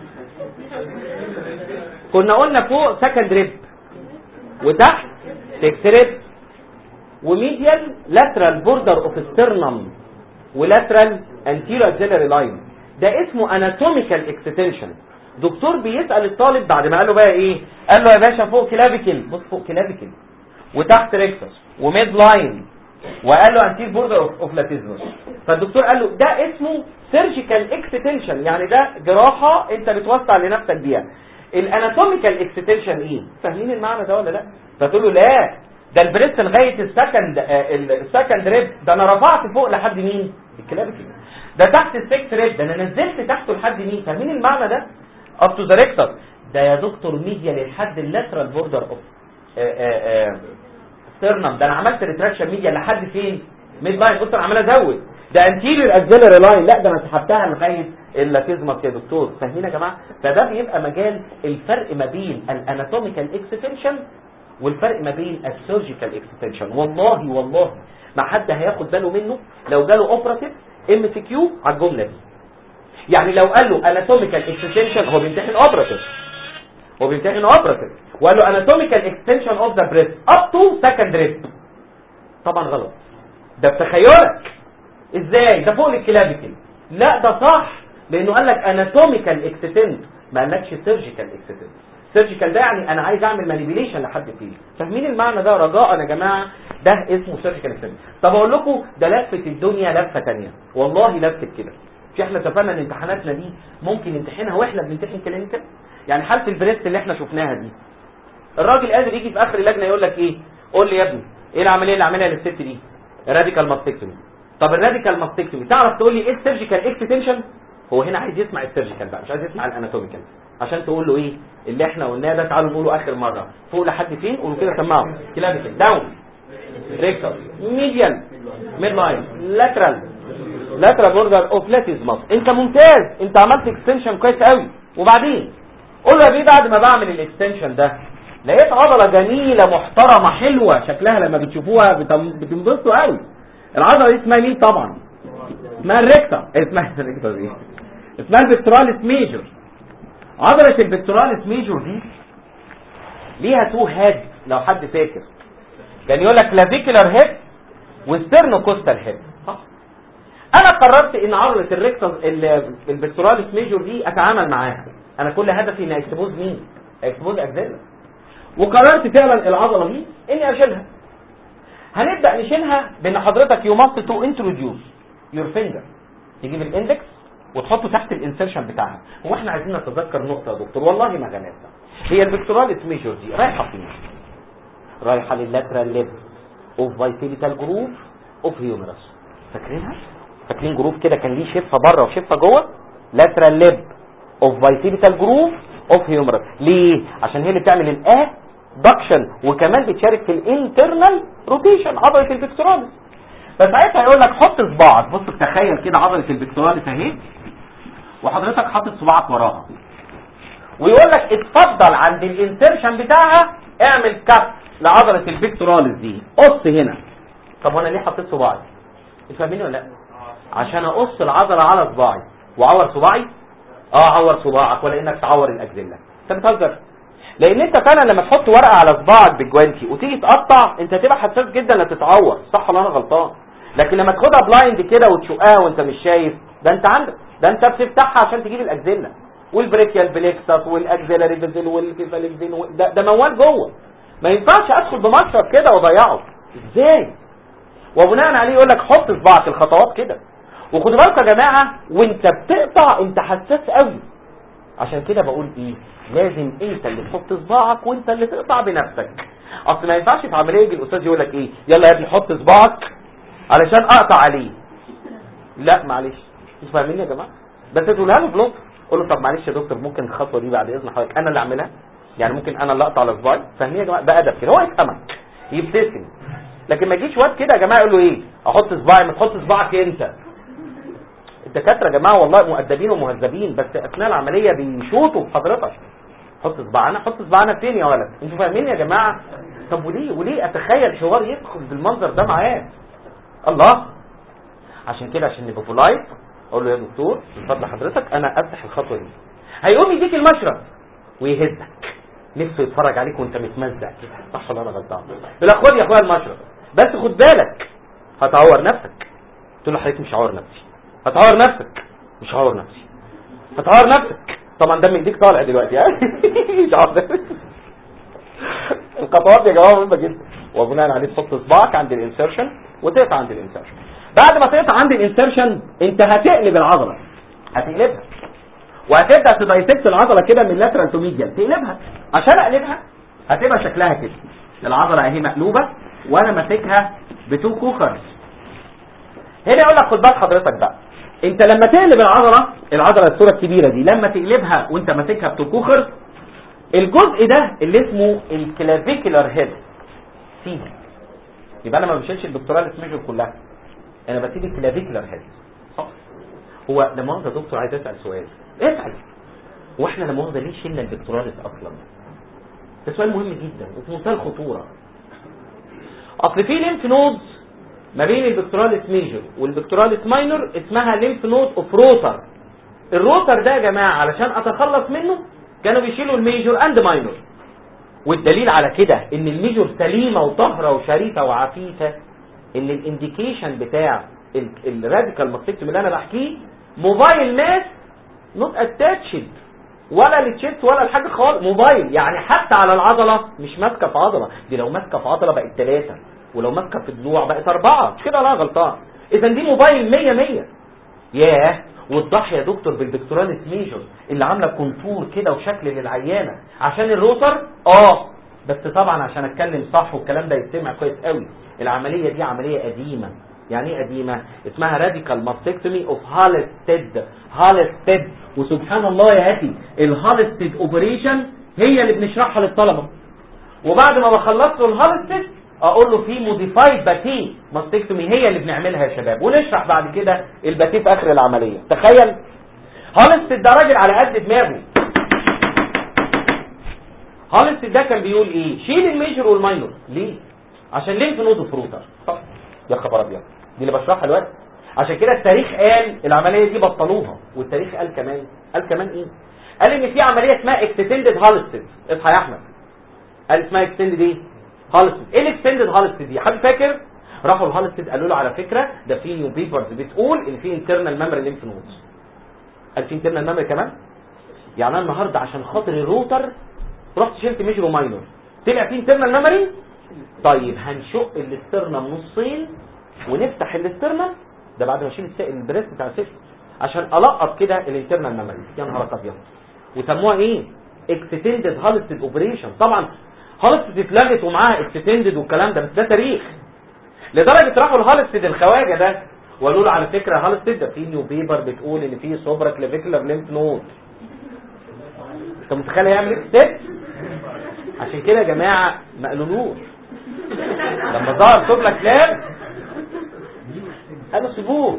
كنا قلنا فوق سكند ريب وتحت سكس ريب وميديال لاترال بوردر اوف سترنم ولاترال انتيرو اكسيلري لاين ده اسمه اناتوميكال اكستنشن دكتور بيسال الطالب بعد ما قال له بقى ايه قال له يا باشا فوق كلافيكل بص فوق كلافيكل وتحت ريكتس وميد لاين وقال له انتير بوردر اوف لاتيزموس فالدكتور قال له ده اسمه سيرجيكال اكستنشن يعني ده جراحه انت بتوسع لنفسك بيها الاناتوميكال اكستنشن ايه فاهمين المعنى ده ولا لا فتقول له لا ده البريست لغايه السكند السكند ريب ده انا رفعت فوق لحد مين الكلافيكل ده تحت السكس ريب ده انا نزلت تحته لحد مين فاهمين المعنى ده اب تو ذا ريكتر ده يا دكتور ميديا لحد اللاترال بوردر اوف سترنم ده انا عملت ريتراكشن ميديا لحد فين ميد لاين قلت انا عمال ازود ده انتيريور اكسلري لاين لا ده انا سحبتها لغايه اللاتيزمك يا دكتور فاهمين يا جماعه فده بيبقى مجال الفرق ما بين الاناتوميكال اكستنشن والفرق ما بين السيرجيكال اكستنشن والله والله ما حد هياخد باله منه لو جاله اوبراتيف ام سي كيو على الجمله دي يعني لو قال له اناتوميكال اكستنشن هو بيمتحن اوبراتيف هو بيمتحن اوبراتيف وقال له اناتوميكال اكستنشن اوف ذا بريست اب تو سكند ريب طبعا غلط ده بتخيلك ازاي ده فوق الكلافيكل لا ده صح لانه قال لك اناتوميكال اكستنت ما قالكش سيرجيكال اكستنشن سيرجيكال ده يعني انا عايز اعمل مانيبيليشن لحد فيه فاهمين المعنى ده رجاء يا جماعه ده اسمه سيرجيكال اكستنشن طب اقول لكم ده لفه الدنيا لفه ثانيه والله لفه كده مش احنا اتفقنا ان امتحاناتنا دي ممكن نمتحنها واحنا بنمتحن كلينيكال يعني حاله البريست اللي احنا شفناها دي الراجل قادر يجي في اخر اللجنه يقول لك ايه قول لي يا ابني ايه العمليه اللي عاملها للست دي راديكال ماستكتومي طب الراديكال ماستكتومي تعرف تقول لي ايه السيرجيكال اكستنشن هو هنا عايز يسمع السيرجيكال بقى مش عايز يسمع الاناتوميكال عشان تقول له ايه اللي احنا قلناه ده تعالوا نقوله اخر مره فوق لحد فين قولوا كده سمعوا كلافيكال داون ريكتال ميديال ميد لاين لاترال لاترال بوردر اوف لاتيزمس انت ممتاز انت عملت اكستنشن كويس قوي وبعدين قول له يا بيه بعد ما بعمل الاكستنشن ده لقيت عضله جميله محترمه حلوه شكلها لما بتشوفوها بتم- بتنبسطوا قوي العضله دي اسمها مين طبعا اسمها الريكتا اسمها الريكتا دي اسمها البكتراليس ميجور عضله البكتراليس ميجور دي ليها تو هيد لو حد فاكر كان يقول لك كلافيكولار هيد وسترنوكوستال هيد صح انا قررت ان عضله الريكتا البكتراليس ميجور دي اتعامل معاها انا كل هدفي اني اكسبوز مين اكسبوز اكزيلا وقررت فعلا العضله دي اني اشيلها هنبدا نشيلها بان حضرتك يو ماست تو انتروديوس يور فينجر تجيب الاندكس وتحطه تحت الانسرشن بتاعها هو احنا عايزين نتذكر نقطه يا دكتور والله ما غلطنا هي البكتوراليس ميجور دي رايحه فين رايحه لللاترال ليب اوف فايتيليتال جروف اوف هيومرس فاكرينها فاكرين جروف كده كان ليه شفه بره وشفه جوه لاترال ليب اوف فايتيليتال جروف اوف هيومرس ليه عشان هي اللي بتعمل الاه دكشن وكمان بتشارك في الانترنال روتيشن عضله البكتوراليس فساعتها يقول لك حط صباعك بص تخيل كده عضله البكتوراليس اهي وحضرتك حاطط صباعك وراها ويقول لك اتفضل عند الانسرشن بتاعها اعمل كف لعضله البكتوراليس دي قص هنا طب وانا ليه حطيت صباعي انت فاهميني ولا لا عشان اقص العضله على صباعي واعور صباعي اه عور صباعك ولا انك تعور الاجزله انت بتهزر لان انت فعلا لما تحط ورقه على صباعك بالجوانتي وتيجي تقطع انت هتبقى حساس جدا لا تتعور صح ولا انا غلطان لكن لما تاخدها بلايند كده وتشقها وانت مش شايف ده انت عندك ده انت بتفتحها عشان تجيب الاجزله والبريكيال بليكسس والاجزيلاري فيزل والكيفاليكزين و- ده, ده موال جوه ما ينفعش ادخل بمشرط كده واضيعه ازاي وبناء عليه يقول لك حط صباعك الخطوات كده وخدوا بالكم يا جماعه وانت بتقطع انت حساس قوي عشان كده بقول ايه لازم انت اللي تحط صباعك وانت اللي تقطع بنفسك اصل ما ينفعش في عمليه يجي الاستاذ يقول لك ايه يلا يا ابني حط صباعك علشان اقطع عليه لا معلش مش فاهمين يا جماعه بس تقولها له بلطف قول له طب معلش يا دكتور ممكن الخطوه دي بعد اذن حضرتك انا اللي اعملها يعني ممكن انا اللي اقطع على صباعي فاهمين يا جماعه ده ادب كده هو يفهمك يبتسم لكن ما يجيش واد كده يا جماعه يقول له ايه احط صباعي ما تحط صباعك انت الدكاتره يا جماعه والله مؤدبين ومهذبين بس اثناء العمليه بيشوطوا في حضرتك حط صباعنا حط صباعنا فين يا ولد انتوا فاهمين يا جماعه طب وليه وليه اتخيل حوار يدخل بالمنظر ده معاه الله عشان كده عشان نبقى بولايت اقول له يا دكتور من فضل حضرتك انا افتح الخطوه دي هيقوم يديك المشرط ويهزك نفسه يتفرج عليك وانت متمزق كده صح ولا انا غلطان يقول لك خد يا اخويا المشرط بس خد بالك هتعور نفسك تقول له حضرتك مش هعور نفسي هتعور نفسك مش هعور نفسي هتعور نفسك طبعا دم ايديك طالع دلوقتي ها مش هعور نفسي الخطوات يا جماعه مهمه جدا وبناء عليه تحط صباعك عند الانسرشن وتقطع عند الانسرشن بعد ما تقطع عند الانسرشن انت هتقلب العضله هتقلبها وهتبدا تدايسكت العضله كده من لاترال تو ميديال تقلبها عشان اقلبها هتبقى شكلها كده العضله اهي مقلوبه وانا ماسكها بتو كوكرز هنا يقول لك خد بالك حضرتك بقى انت لما تقلب العضله العضله الصوره الكبيره دي لما تقلبها وانت ماسكها بتو كوكرز الجزء ده اللي اسمه الكلافيكولار هيد سي يبقى انا ما بشيلش الدكتورال ميجر كلها انا بسيب الكلافيكولار هيد صح هو ده مؤاخذه دكتور عايز اسال سؤال اسال واحنا لا مؤاخذه ليه شلنا الدكتوراليس اصلا ده سؤال مهم جدا وفي منتهى الخطوره اصل في ليمف نودز ما بين البكتوراليس ميجر والبكتوراليس ماينور اسمها ليمف نود اوف روتر الروتر ده يا جماعه علشان اتخلص منه كانوا بيشيلوا الميجور اند ماينور والدليل على كده ان الميجور سليمه وطاهره وشريفه وعفيفه ان الانديكيشن بتاع الراديكال ماستكتوم اللي انا بحكيه موبايل ماس نوت اتاتشد ولا التشيست ولا الحاجه خالص موبايل يعني حتى على العضله مش ماسكه في عضله دي لو ماسكه في عضله بقت ثلاثه ولو ماسكه في ضلوع بقت اربعه مش كده لا غلطان اذا دي موبايل 100 100 ياه وتضحي يا دكتور بالبكتوراليس ميجر اللي عامله كونتور كده وشكل للعيانه عشان الروتر اه بس طبعا عشان اتكلم صح والكلام ده يتسمع كويس قوي العمليه دي عمليه قديمه يعني ايه قديمه اسمها راديكال ماستكتومي اوف هالستيد هالستيد وسبحان الله يا هاتي الهالستيد اوبريشن هي اللي بنشرحها للطلبه وبعد ما بخلص له الهالستيد اقول له في موديفايد باتي ماستكتومي هي اللي بنعملها يا شباب ونشرح بعد كده الباتي في اخر العمليه تخيل هالستيد ده راجل على قد دماغه هالستيد ده كان بيقول ايه شيل الميجر والماينور ليه عشان ليه في نود فروتر يا خبر ابيض دي اللي بشرحها دلوقتي عشان كده التاريخ قال العمليه دي بطلوها والتاريخ قال كمان قال كمان ايه قال ان في عمليه اسمها اكستندد هالستد اصحى يا احمد قال اسمها اكستندد ايه هالستد ايه الاكستندد هالستد دي حد فاكر راحوا الهالستد قالوا له على فكره ده في نيو بيبرز بتقول ان في انترنال ميموري ليمف نودز قال في انترنال ميموري كمان يعني انا النهارده عشان خاطر الروتر رحت شلت ميجر وماينور طلع في انترنال ميموري طيب هنشق الاسترنم نصين ونفتح الاسترنم ده بعد ما اشيل البريست بتاع السيستم عشان القط كده الانترنال ميموري يا نهار ابيض وسموها ايه اكستندد هالستد اوبريشن طبعا هالستد اتلغت ومعاها اكستندد والكلام ده بس ده تاريخ لدرجه راحوا الهالستد الخواجه ده وقالوا له على فكره هالستد ده في نيو بيبر بتقول ان في سوبرا كلافيكولار ليمف نود انت متخيل هيعمل ايه ستيب عشان كده يا جماعه ما قالولوش لما ظهر سوبرا كلاب قالوا سيبوه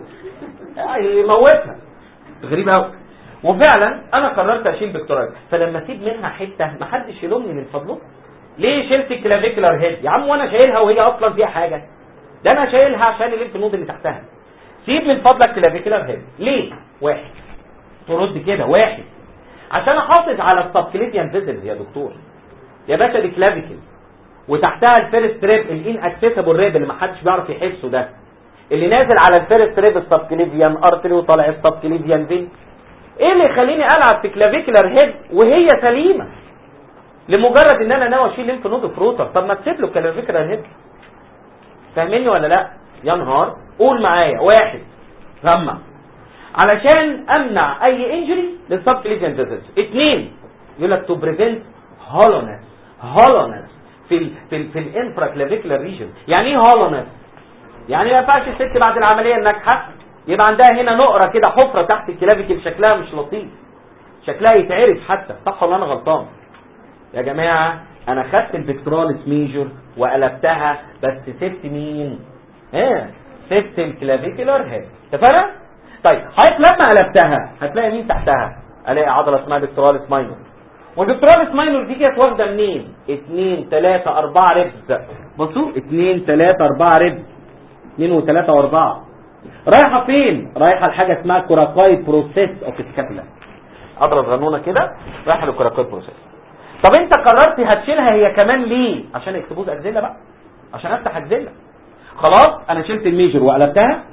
يموتها غريب قوي وفعلا انا قررت اشيل دكتوراه فلما اسيب منها حته ما حدش يلومني من فضله ليه شلت الكلافيكولار هيد يا عم وانا شايلها وهي اصلا فيها حاجه ده انا شايلها عشان الليمف نود اللي تحتها سيب من فضلك كلافيكولار هيد ليه واحد ترد كده واحد عشان احافظ على السبكليتيان فيزلز يا دكتور يا باشا دي كلافيكل وتحتها الفيرست ريب الان اكسسبل ريب اللي ما حدش بيعرف يحسه ده اللي نازل على الفيرست ريب السبكليفيان ارتري وطالع السبكليفيان فين ايه اللي يخليني العب في كلافيكولار هيد وهي سليمه لمجرد ان انا ناوي اشيل ليمف نود فروتر طب ما تسيب له كلافيكولار هيد فاهمني ولا لا يا نهار قول معايا واحد غمى علشان امنع اي انجري للسبكليفيان فيزلز اثنين يقول لك تو بريفنت هولونس هولونس في ال في ال في الانفرا كلافيكولار ريجن يعني ايه هولونس يعني ما ينفعش الست بعد العمليه الناجحه يبقى عندها هنا نقره كده حفره تحت الكلافيكل شكلها مش لطيف شكلها يتعرف حتى صح ولا انا غلطان يا جماعه انا خدت البكتراليس ميجور وقلبتها بس سبت مين ها سبت الكلافيكولار هيد اتفقنا طيب حضرتك لما قلبتها هتلاقي مين تحتها الاقي عضله اسمها بكتراليس ماينور والبكتراليس ماينور دي كانت واخده منين 2 3 4 ريبز بصوا 2 3 4 ريبز 2 و3 و4 رايحه فين رايحه لحاجه اسمها كوراكايد بروسيس اوف سكابولا اضرب غنونه كده رايحه للكوراكايد بروسيس طب انت قررت هتشيلها هي كمان ليه عشان اكتبوز اجزله بقى عشان افتح اجزله خلاص انا شلت الميجر وقلبتها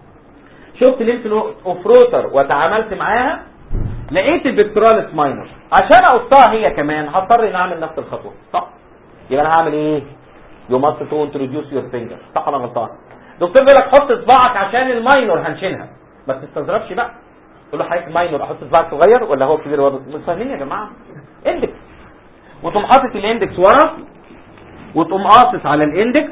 شفت لينف اوف روتر وتعاملت معاها لقيت البكتراليس ماينر عشان اقصها هي كمان هضطر ان اعمل نفس الخطوه صح يبقى انا هعمل ايه يو ماست تو انتروديوس يور فينجر صح ولا غلطان دكتور بيقول لك حط صباعك عشان الماينور هنشيلها ما تستظرفش بقى تقول له حضرتك ماينور احط صباعك صغير ولا هو كبير ولا مش فاهمين يا جماعه اندكس وتقوم حاطط الاندكس ورا وتقوم قاصص على الاندكس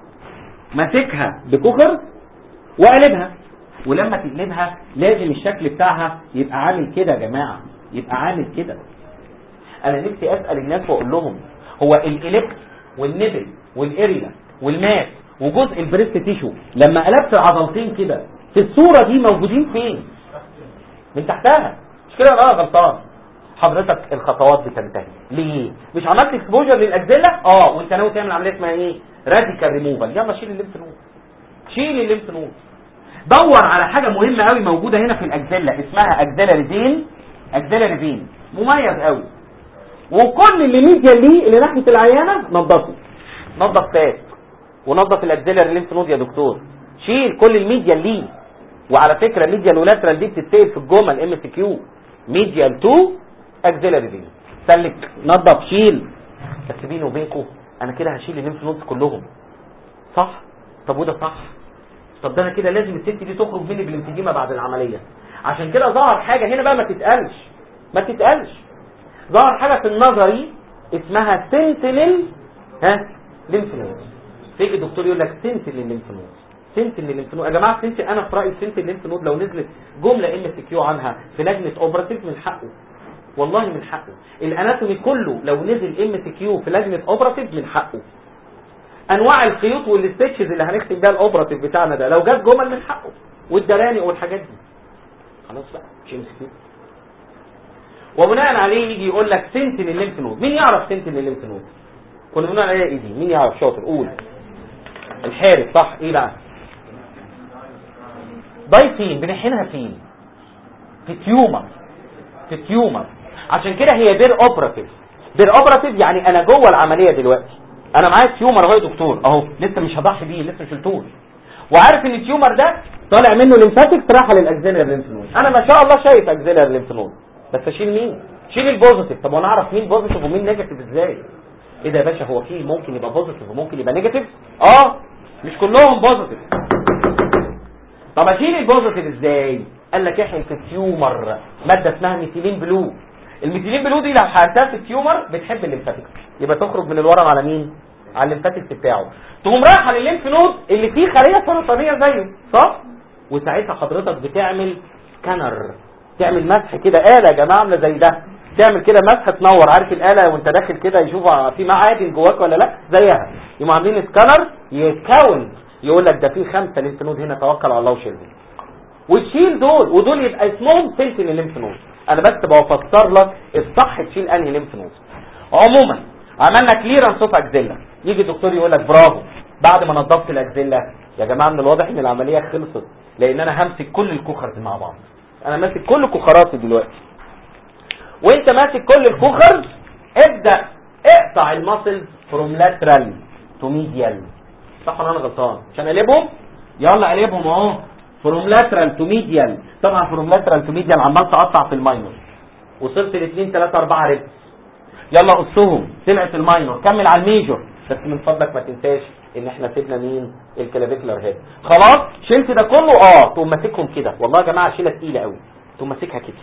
ماسكها بكوكر وقلبها ولما تقلبها لازم الشكل بتاعها يبقى عامل كده يا جماعه يبقى عامل كده انا نفسي اسال الناس واقول لهم هو الاليبس والنبل والاريلا والماس وجزء البريست تيشو لما قلبت العضلتين كده في الصوره دي موجودين فين من تحتها مش كده انا غلطان حضرتك الخطوات بتنتهي ليه مش عملت اكسبوجر للاجزله اه وانت ناوي تعمل عمليه اسمها ايه راديكال ريموفال يلا شيل الليمف نود شيل الليمف نود دور على حاجه مهمه قوي موجوده هنا في الاجزله اسمها اجزله ريفين اجزله ريفين مميز قوي وكل اللي ميديا ليه اللي ناحيه العيانه نظفه نظف فات ونظف الاجزله الليمف نود يا دكتور شيل كل الميديا ليه وعلى فكره ميديا ولاترال دي بتتسال في الجمل ام اس كيو ميديال تو اكزيلاري فين سلك نظف شيل بس بيني وبينكم انا كده هشيل الليمف نودز كلهم صح طب وده صح طب ده انا كده لازم الست دي تخرج مني بالانفجيمه بعد العمليه عشان كده ظهر حاجه هنا بقى ما تتقالش ما تتقالش ظهر حاجه في النظري اسمها سنتينل ها ليمف نود تيجي الدكتور يقول لك سنتينل ليمف نود سنتينل ليمف نود يا جماعه سنتينل انا في رايي سنتينل ليمف نود لو نزلت جمله ام اس كيو عنها في لجنه اوبراتيف من حقه والله من حقه الاناتومي كله لو نزل ام اس كيو في لجنه اوبراتيف من حقه انواع الخيوط والستيتشز اللي هنكتب بيها الاوبراتيف بتاعنا ده لو جت جمل من حقه والدراني والحاجات دي خلاص بقى مش ام كيو وبناء عليه يجي يقول لك سنتين الليمف نود مين يعرف سنتين الليمف نود كنا بنقول عليها ايه دي مين يعرف شاطر قول الحارس صح ايه بقى باي فين بنحقنها فين في تيومر في تيومر عشان كده هي بير اوبراتيف بير اوبراتيف يعني انا جوه العمليه دلوقتي انا معايا تيومر اهو يا دكتور اهو لسه مش هضحي بيه لسه مش شلتوش وعارف ان التيومر ده طالع منه ليمفاتيك راح للاكزيلر ليمف نود انا ما شاء الله شايف اكزيلر ليمف نود بس اشيل مين شيل البوزيتيف طب وانا اعرف مين بوزيتيف ومين نيجاتيف ازاي ايه ده يا باشا هو في ممكن يبقى بوزيتيف وممكن يبقى نيجاتيف اه مش كلهم بوزيتيف طب اشيل البوزيتيف ازاي قال لك احنا في التيومر ماده اسمها ميثيلين بلو الميثيلين بلو دي لو حقنتها في التيومر بتحب الليمفاتيك يبقى تخرج من الورم على مين على الليمفاتيك بتاعه تقوم رايحه للليمف نود اللي فيه خليه سرطانيه زيه صح وساعتها حضرتك بتعمل سكانر تعمل مسح كده آلة يا جماعة عاملة زي ده تعمل كده مسح تنور عارف الآلة وانت داخل كده يشوف في معادن جواك ولا لا زيها يقوموا عاملين سكانر يكون يقول لك ده في خمسة ليمف نود هنا توكل على الله وشيلهم وتشيل دول ودول يبقى اسمهم سلسل الليمف نود انا بس بفسر لك الصح تشيل انهي ليمف نود عموما عملنا كليرنس اوف اكزيلا يجي الدكتور يقول لك برافو بعد ما نظفت الاكزيلا يا جماعه من الواضح ان العمليه خلصت لان انا همسك كل الكوخرز مع بعض انا ماسك كل كوخراتي دلوقتي وانت ماسك كل الكوخرز ابدا اقطع الماسل فروم لاترال تو ميديال صح ولا انا غلطان عشان اقلبهم يلا قلبهم اهو فروم لاترال تو ميديال طبعا فروم لاترال تو ميديال عمال تقطع في الماينور وصلت ل 2 3 4 ريبس يلا قصهم طلعت الماينور كمل على الميجور بس من فضلك ما تنساش ان احنا سيبنا مين الكلافيكولار هيد خلاص شلت ده كله اه تقوم ماسكهم كده والله يا جماعه شيله تقيله قوي تقوم ماسكها كده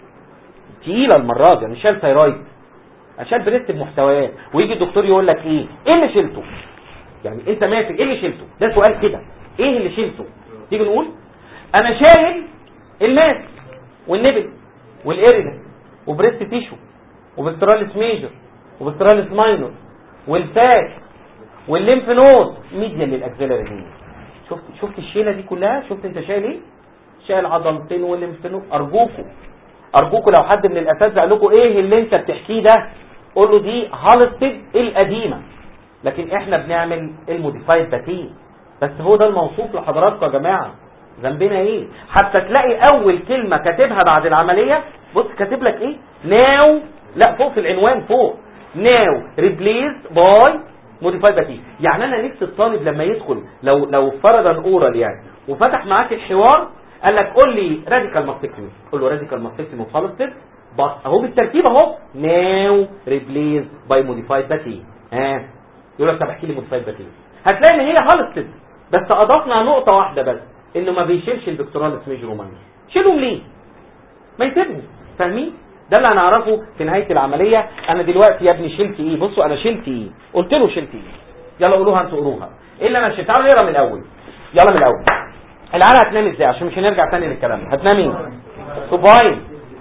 تقيله المره دي انا شايل ثايرويد انا شايل بريست بمحتويات ويجي الدكتور يقول لك ايه ايه اللي شلته يعني انت ماسك ايه اللي شلته ده سؤال كده ايه اللي شلته تيجي نقول انا شايل الماس والنبل والاريدا وبريست تيشو وبستراليس ميجر وبستراليس ماينور والفات والليمف نود ميديا للاكسلري دي شفت شفت الشيله دي كلها شفت انت شايل ايه شايل عضلتين والليمف نود ارجوكم ارجوكم لو حد من الاساتذه قال لكم ايه اللي انت بتحكيه ده قول له دي هالستد القديمه لكن احنا بنعمل الموديفايد باتين بس هو ده الموصوف لحضراتكم يا جماعه ذنبنا ايه حتى تلاقي اول كلمه كاتبها بعد العمليه بص كاتب لك ايه ناو لا فوق في العنوان فوق ناو ريبليس باي موديفايد باتين يعني انا نفس الطالب لما يدخل لو لو فرضا اورال يعني وفتح معاك الحوار قال لك قول لي راديكال ماستكتومي قول له راديكال ماستكتومي فالستد بس اهو بالترتيب اهو ناو ريبليس باي موديفايد باتين ها يقول لك طب احكي لي موديفايد باتين هتلاقي ان هي هالستد بس اضفنا نقطه واحده بس انه ما بيشيلش الدكتورالس ميجر وماينر شيلهم ليه ما يسيبهم فاهمين ده اللي هنعرفه في نهايه العمليه انا دلوقتي يا ابني شلت ايه بصوا انا شلت ايه قلت له شلت ايه يلا قولوها انتوا قروها ايه اللي انا شلت تعالوا نقرا من الاول يلا من الاول العيال هتنام ازاي عشان مش هنرجع تاني للكلام ده هتنام ايه صباين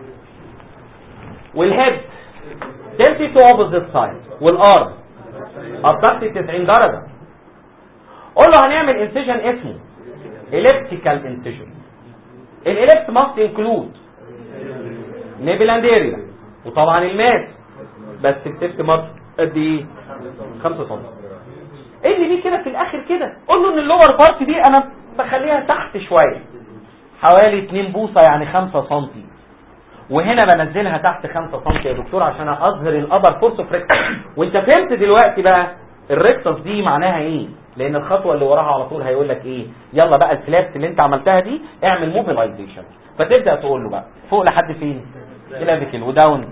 والهيد تمشي تو اوبوزيت سايد والارم قطعت 90 درجه قول له هنعمل انسيجن اسمه elliptical incision الاليبس must include نيبل اند اريا وطبعا الماس بس بتكتب مصر قد ايه 5 سم ايه اللي دي كده في الاخر كده قول له ان اللور بارت دي انا بخليها تحت شويه حوالي 2 بوصه يعني 5 سم وهنا بنزلها تحت 5 سم يا دكتور عشان اظهر الابر فورس اوف ريكتس وانت فهمت دلوقتي بقى الريكتس دي معناها ايه لان الخطوه اللي وراها على طول هيقول لك ايه يلا بقى الفلابس اللي انت عملتها دي اعمل موبيلايزيشن فتبدا تقول له بقى فوق لحد فين كلافيكل وداون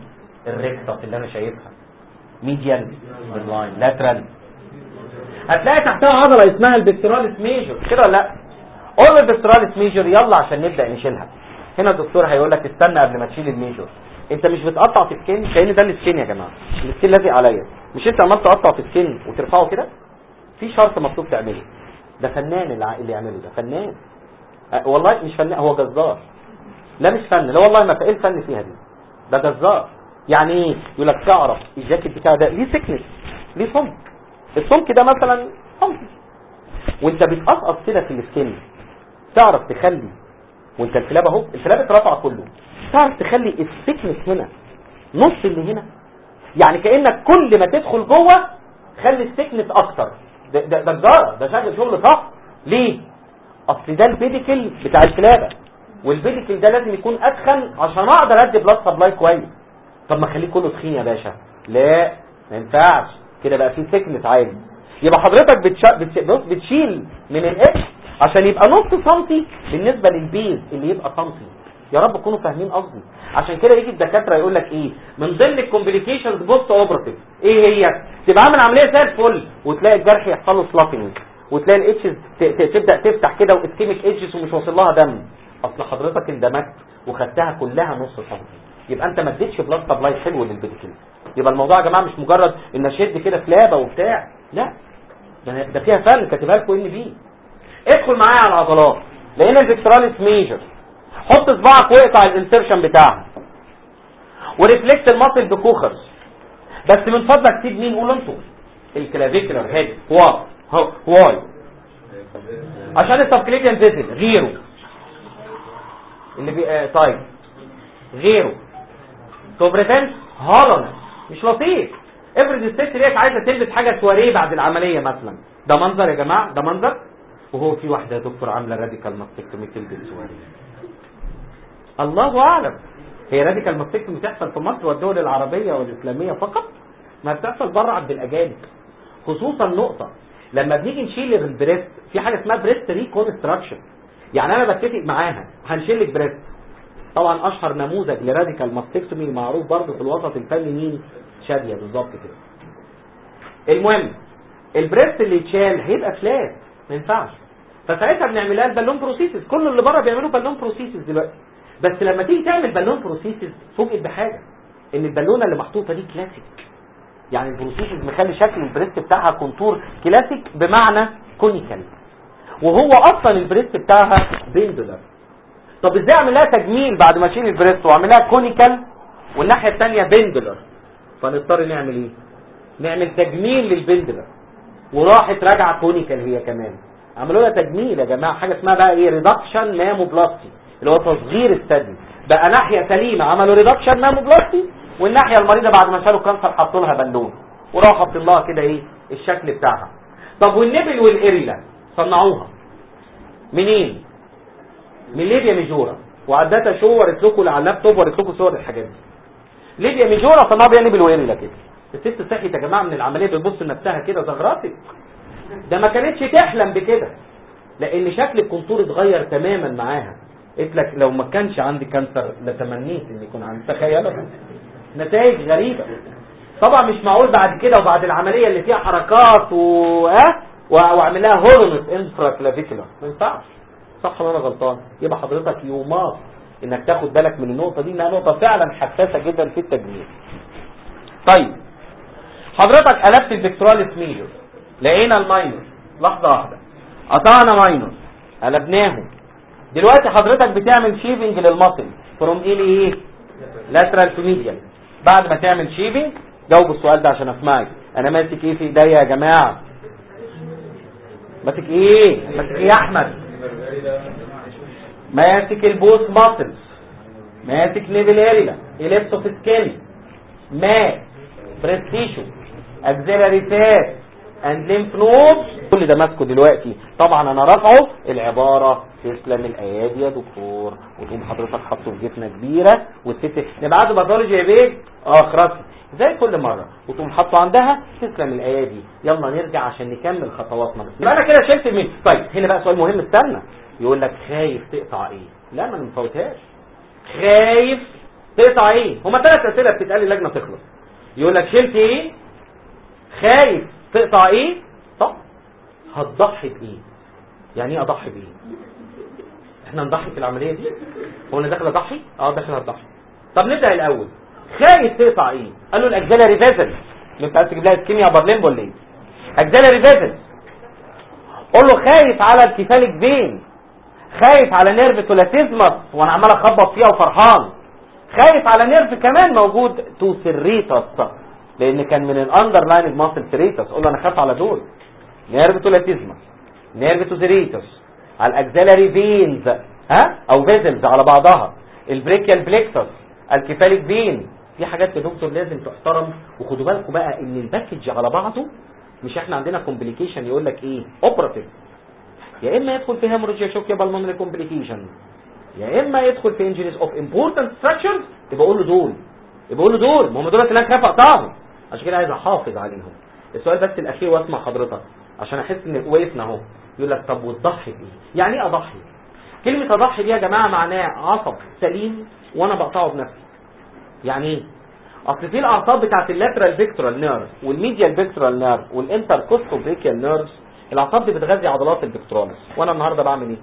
الريكتس اللي انا شايفها ميديال باللاين لاترال هتلاقي تحتها عضله اسمها البكتراليس ميجور كده ولا لا قول البكتراليس ميجور يلا عشان نبدا نشيلها هنا الدكتور هيقول لك استنى قبل ما تشيل الميجور انت مش بتقطع في السكين كأن ده السكين يا جماعه السكين لازق عليا مش انت عمال تقطع في السكين وترفعه كده في شرط مطلوب تعمله ده فنان اللي ع- اللي يعمله ده فنان أه والله مش فنان هو جزار لا مش فن لا والله ما في ايه الفن فيها دي ده جزار يعني ايه يقول لك تعرف الجاكيت بتاعه ده ليه سكنس ليه سمك السمك ده مثلا سمك وانت بتقصقص كده في السكين تعرف تخلي وانت الكلاب اهو الكلاب اترفع كله تعرف تخلي السكنس هنا نص اللي هنا يعني كانك كل ما تدخل جوه خلي السكنس اكتر ده ده ده جزارة، ده شغل شغل صح ليه اصل ده البيديكل بتاع الكلابه والبيديكل ده لازم يكون ادخن عشان اقدر ادي بلاد سبلاي كويس طب ما خليه كله تخين يا باشا لا ما ينفعش كده بقى في سكنس عالي يبقى حضرتك بتش... بتش... بص بتشيل من الاكس عشان يبقى نص سنتي بالنسبه للبيز اللي يبقى سنتي يا رب تكونوا فاهمين قصدي عشان كده يجي الدكاتره يقول لك ايه من ضمن الكومبليكيشنز بوست اوبراتيف ايه هي تبقى عامل عمليه زي الفل وتلاقي الجرح يحصل له سلافنج وتلاقي الاتشز ت- ت- تبدا تفتح كده واسكيميك ايدجز ومش واصل لها دم اصل حضرتك اندمجت وخدتها كلها نص سنتي يبقى انت ما اديتش بلاد سبلاي حلو للبيديكل يبقى الموضوع يا جماعه مش مجرد ان اشد كده كلابه وبتاع لا ده ده فيها فن كاتبها لكم ان بي ادخل معايا على العضلات لقينا الفيكتراليس ميجر حط صباعك واقطع الانسرشن بتاعها وريفلكت الماسل بكوخرز بس من فضلك سيب مين قول انتوا الكلافيكولار هيد واي هو واي عشان السبكليفيان فيزل غيره اللي بي... آه طيب غيره تو بريفنت هولنس مش لطيف افرض الست ديت عايزه تلبس حاجه سواريه بعد العمليه مثلا ده منظر يا جماعه ده منظر وهو في واحده يا دكتور عامله راديكال ماستكتومي تلبس سواريه الله اعلم هي راديكال ماستكتومي بتحصل في مصر والدول العربيه والاسلاميه فقط ما بتحصل بره عند الاجانب خصوصا نقطه لما بنيجي نشيل البريست في حاجه اسمها بريست ريكونستراكشن يعني انا بتفق معاها هنشيل لك بريست طبعا اشهر نموذج لراديكال ماستكتومي معروف برضه في الوسط الفني مين شاديه بالظبط كده المهم البريست اللي يتشال هيبقى فلات ما ينفعش فساعتها بنعمل لها البالون بروسيسز كل اللي بره بيعملوا بالون بروسيسز دلوقتي بس لما تيجي تعمل بالون بروسيسز فوجئت بحاجه ان البالونه اللي محطوطه دي كلاسيك يعني البروسيسز مخلي شكل البريست بتاعها كونتور كلاسيك بمعنى كونيكال وهو اصلا البريست بتاعها بيندولر طب ازاي اعمل لها تجميل بعد ما اشيل البريست واعمل لها كونيكال والناحيه الثانيه بيندولر فنضطر نعمل ايه نعمل تجميل للبندلر وراحت راجعه كونيكال هي كمان عملوا لها تجميل يا جماعه حاجه اسمها بقى ايه ريدكشن ماموبلاستي اللي هو تصغير الثدي بقى ناحيه سليمه عملوا ريدكشن ماموبلاستي والناحيه المريضه بعد ما شالوا كانسر حطوا لها بالون وراحوا حاطين لها كده ايه الشكل بتاعها طب والنبل والاريلا صنعوها منين من ليبيا ميجورا وعدتها شو وريت لكم على اللابتوب وريت لكم صور الحاجات دي ليبيا ميجورا صنعوا بيها نبل واريلا كده الست صحيت يا جماعه من العمليه بتبص لنفسها كده زغرتت ده ما كانتش تحلم بكده لان شكل الكونتور اتغير تماما معاها قلت لك لو ما كانش عندي كانسر لتمنيت ان يكون عندي تخيلوا نتائج غريبه طبعا مش معقول بعد كده وبعد العمليه اللي فيها حركات و اه واعمل لها هولونس انفرا كلافيكولار ما ينفعش صح ولا انا غلطان يبقى حضرتك يومات انك تاخد بالك من النقطه دي انها نقطه فعلا حساسه جدا في التجميل طيب حضرتك قلبت الفيكتوراليس ميجور لقينا الماينور لحظه واحده قطعنا ماينور قلبناهم دلوقتي حضرتك بتعمل شيفنج للمصل فروم ايه لايه لاترال تو ميديال بعد ما تعمل شيفنج جاوب السؤال ده عشان اسمعك انا ماسك ايه في ايديا يا جماعه ماسك ايه ماسك ايه يا احمد ماسك البوس ماسلز ماسك نيفل اريلا اليبسو في سكين ماس بريستيشو اكزيلاري فات اند ليمف نود كل ده ماسكه دلوقتي طبعا انا رافعه العباره تسلم الايادي يا دكتور وتقوم حضرتك حاطه في جفنه كبيره والست نبعته باثولوجي يا بيه اه خلاص زي كل مره وتقوم حاطه عندها تسلم الايادي يلا نرجع عشان نكمل خطواتنا يبقى انا كده شلت مين طيب هنا بقى سؤال مهم استنى يقول لك خايف تقطع ايه لا ما نفوتهاش خايف تقطع ايه هما ثلاث اسئله بتتقال اللجنه تخلص يقول لك شلت ايه خايف تقطع ايه طب هتضحي بايه يعني ايه اضحي بايه احنا نضحي في العمليه دي هو انا داخل اضحي اه داخل اضحي طب نبدا الاول خايف تقطع ايه قال له الاجزاله ريفيزل اللي انت عايز تجيب لها اسكيميا برلين ولا ايه اجزاله ريفيزل قول له خايف على الكفالك فين خايف على نيرف تولاتيزمس وانا عمال اخبط فيها وفرحان خايف على نيرف كمان موجود تو سيريتس لان كان من الاندر لاين ماسل سيريتس قول له انا خايف على دول نيرف تولاتيزمس نيرف تو سيريتس على الاكزيلاري فينز ها او فيزلز على بعضها البريكيال بليكسس الكفالك فين في حاجات يا دكتور لازم تحترم وخدوا بالكم بقى ان الباكج على بعضه مش احنا عندنا كومبليكيشن يقول لك ايه اوبراتيف يا اما يدخل في هيموريج يا شوك يا بالمونري كومبليكيشن يا اما يدخل في انجريز اوف امبورتنت ستراكشرز يبقى اقول له دول يبقى اقول له دول ما هم دول اللي انا خايف اقطعهم عشان كده عايز احافظ عليهم السؤال بس الاخير واسمع حضرتك عشان احس ان وقفنا اهو يقول لك طب وتضحي بايه يعني ايه اضحي كلمه اضحي دي يا جماعه معناها عصب سليم وانا بقطعه بنفسي يعني ايه اصل في الاعصاب بتاعت اللاترال فيكتورال نيرف والميديال فيكتورال نيرف والانتر كوستوبريكيال نيرفز الاعصاب دي بتغذي عضلات البكترالس وانا النهارده بعمل ايه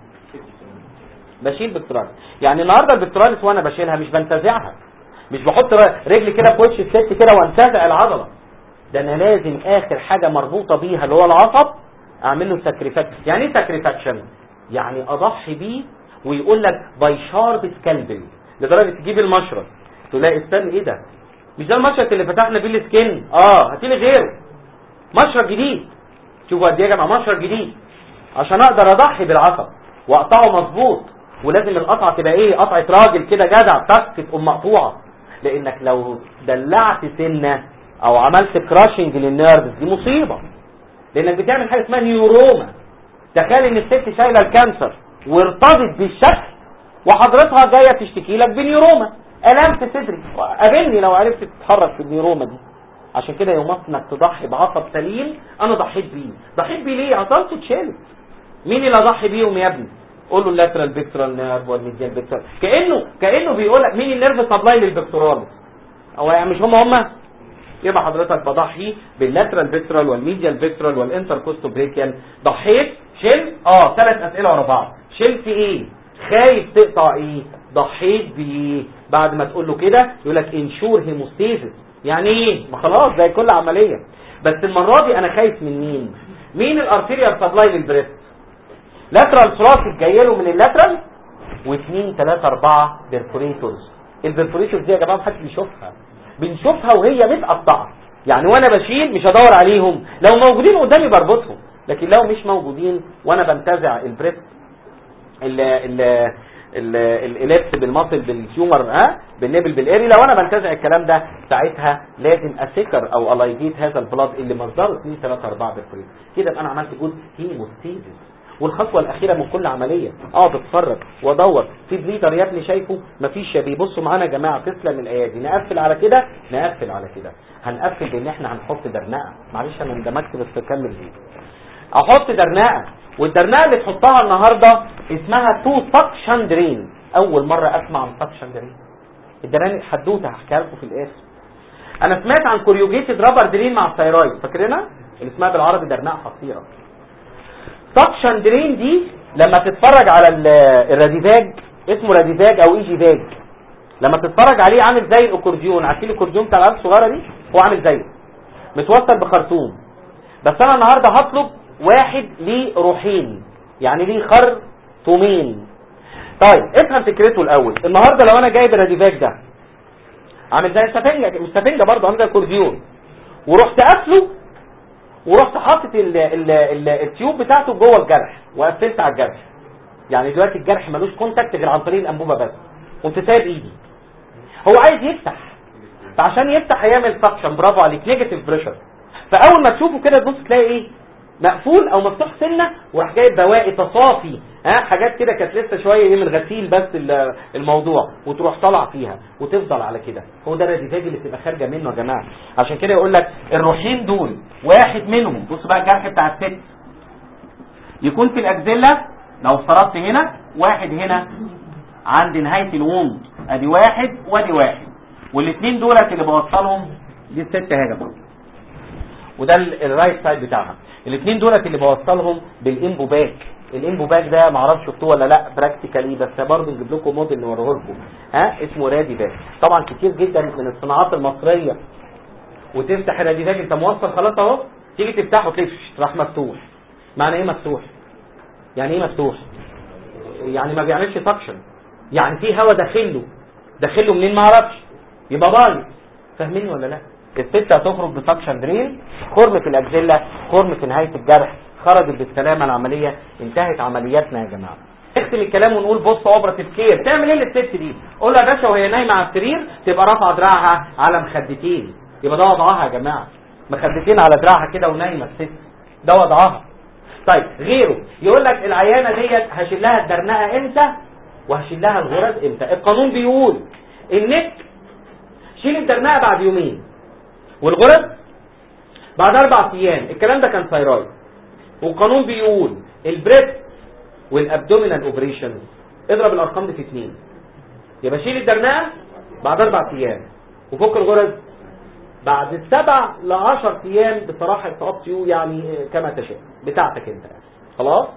بشيل بكترالس يعني النهارده البكترالس وانا بشيلها مش بنتزعها مش بحط رجلي كده في وش الست كده وانتزع العضله ده انا لازم اخر حاجه مربوطه بيها اللي هو العصب اعمل له ساكريفاكشن يعني ايه ساكريفاكشن يعني اضحي بيه ويقول لك باي شارب سكالبل لدرجه تجيب المشرط تلاقي استنى ايه ده مش ده المشرط اللي فتحنا بيه السكن اه هاتيلي غيره مشرط جديد شوفوا قد ايه يا جماعه مشرط جديد عشان اقدر اضحي بالعصب واقطعه مظبوط ولازم القطعه تبقى ايه قطعه راجل كده جدع تك تقوم مقطوعه لانك لو دلعت سنه او عملت كراشنج للنيرفز دي مصيبه لانك بتعمل حاجه اسمها نيوروما تخيل ان الست شايله الكانسر وارتضت بالشكل وحضرتها جايه تشتكي لك بنيوروما الام في صدري قابلني لو عرفت تتحرك في النيوروما دي عشان كده يوم انك تضحي بعصب سليم انا ضحيت بيه ضحيت بيه ليه عضلته اتشالت مين اللي اضحي بيهم يا ابني قول له اللاترال بيكتورال نيرف والميديال بيكتورال كانه كانه بيقول لك مين النيرف سبلاي للبيكتورال هو يعني مش هم هم يبقى حضرتك بضحي باللاترال بيكتورال والميديال بيكتورال والانتر بريكيال ضحيت شيل اه ثلاث اسئله ورا بعض شلت ايه خايف تقطع ايه ضحيت بايه بعد ما تقول له كده يقول لك انشور هيموستيزس يعني ايه ما خلاص زي كل عمليه بس المره دي انا خايف من مين مين الارتيريال سبلاي للبريست لاترال ثراسك جاي له من اللاترال واثنين ثلاثة أربعة بيرفوريتورز البيرفوريتورز دي يا جماعة محدش بيشوفها بنشوفها وهي متقطعة يعني وانا بشيل مش هدور عليهم لو موجودين قدامي بربطهم لكن لو مش موجودين وانا بنتزع البريست ال ال الاليبس بالمصل بالتيومر ها بالنبل بالاري لو انا بنتزع الكلام ده ساعتها لازم اسكر او الايجيت هذا البلاد اللي مصدره 2 3 4 بالفريق كده انا عملت جود هيموستيزيس والخطوه الاخيره من كل عمليه اقعد اتفرج وادور في بليدر يا ابني شايفه مفيش يا بيبصوا معانا يا جماعه تسلم الايادي نقفل على كده نقفل على كده هنقفل بان احنا هنحط درنقه معلش انا اندمجت بس اكمل دي احط درنقه والدرنقه اللي تحطها النهارده اسمها تو سكشن درين اول مره اسمع عن سكشن درين الدران حدوته هحكيها لكم في الاخر انا سمعت عن كوريوجيتد رابر درين مع الثايرويد فاكرينها اللي اسمها بالعربي درنقه حصيره سكشن درين دي لما تتفرج على الراديفاج اسمه راديفاج او ايجي فاج لما تتفرج عليه عامل زي الاكورديون عارفين الاكورديون بتاع العيال الصغيره دي هو عامل زيه متوصل بخرطوم بس انا النهارده هطلب واحد ليه روحين يعني ليه خرطومين طيب افهم فكرته الاول النهارده لو انا جايب الراديفاج ده عامل زي السفنجه مش سفنجه برضه عامل زي الاكورديون ورحت قافله ورحت حاطط ال- ال- ال- التيوب بتاعته جوه الجرح وقفلت على الجرح يعني دلوقتي الجرح ملوش كونتاكت غير عن طريق الانبوبه بس قمت سايب ايدي هو عايز يفتح فعشان يفتح هيعمل سكشن برافو عليك نيجاتيف بريشر فاول ما تشوفه كده تبص تلاقي ايه مقفول او مفتوح سنه وراح جايب بواقي تصافي ها حاجات كده كانت لسه شويه ايه من غسيل بس ال- الموضوع وتروح طالع فيها وتفضل على كده هو ده الراديفاج اللي بتبقى خارجه منه يا جماعه عشان كده يقول لك الروحين دول واحد منهم بص بقى الجرح بتاع الست يكون في الاكزيلا لو افترضت هنا واحد هنا عند نهايه الوند ادي واحد وادي واحد والاثنين دولت اللي بوصلهم دي الست اهي يا جماعه وده ال- الرايت سايد بتاعها الاثنين دولت اللي بوصلهم بالانبو باك الانبو باك ده معرفش شفتوه ولا لا براكتيكالي بس برضه نجيب لكم موديل نوريه لكم ها اسمه رادي باك طبعا كتير جدا من الصناعات المصريه وتفتح الرادي باك انت موصل خلاص اهو تيجي تفتحه تلاقيه راح مفتوح معنى ايه مفتوح يعني ايه مفتوح يعني ما بيعملش سكشن يعني في هواء داخله داخله منين ما اعرفش يبقى بايظ فاهمين ولا لا الست هتخرج بسكشن دريل خرم في الاجزله خرم في نهايه الجرح خرجت بالسلامه العمليه انتهت عملياتنا يا جماعه نختم الكلام ونقول بص اوبراتيف كير تعمل ايه للست دي قول لها يا باشا وهي نايمه على السرير تبقى رافعه دراعها على مخدتين يبقى ده وضعها يا جماعه مخدتين على دراعها كده ونايمه الست ده وضعها طيب غيره يقول لك العيانه ديت هشيل لها الدرنقه امتى وهشيل لها الغرز امتى القانون بيقول انك شيل الدرنقه بعد يومين والغرز بعد اربع ايام الكلام ده كان ثايرويد والقانون بيقول البريست والابدومينال اوبريشنز اضرب الارقام دي في اثنين يبقى شيل الدرنقه بعد اربع ايام وفك الغرز بعد سبع ل 10 ايام بصراحه اب يو يعني كما تشاء بتاعتك انت يعني. خلاص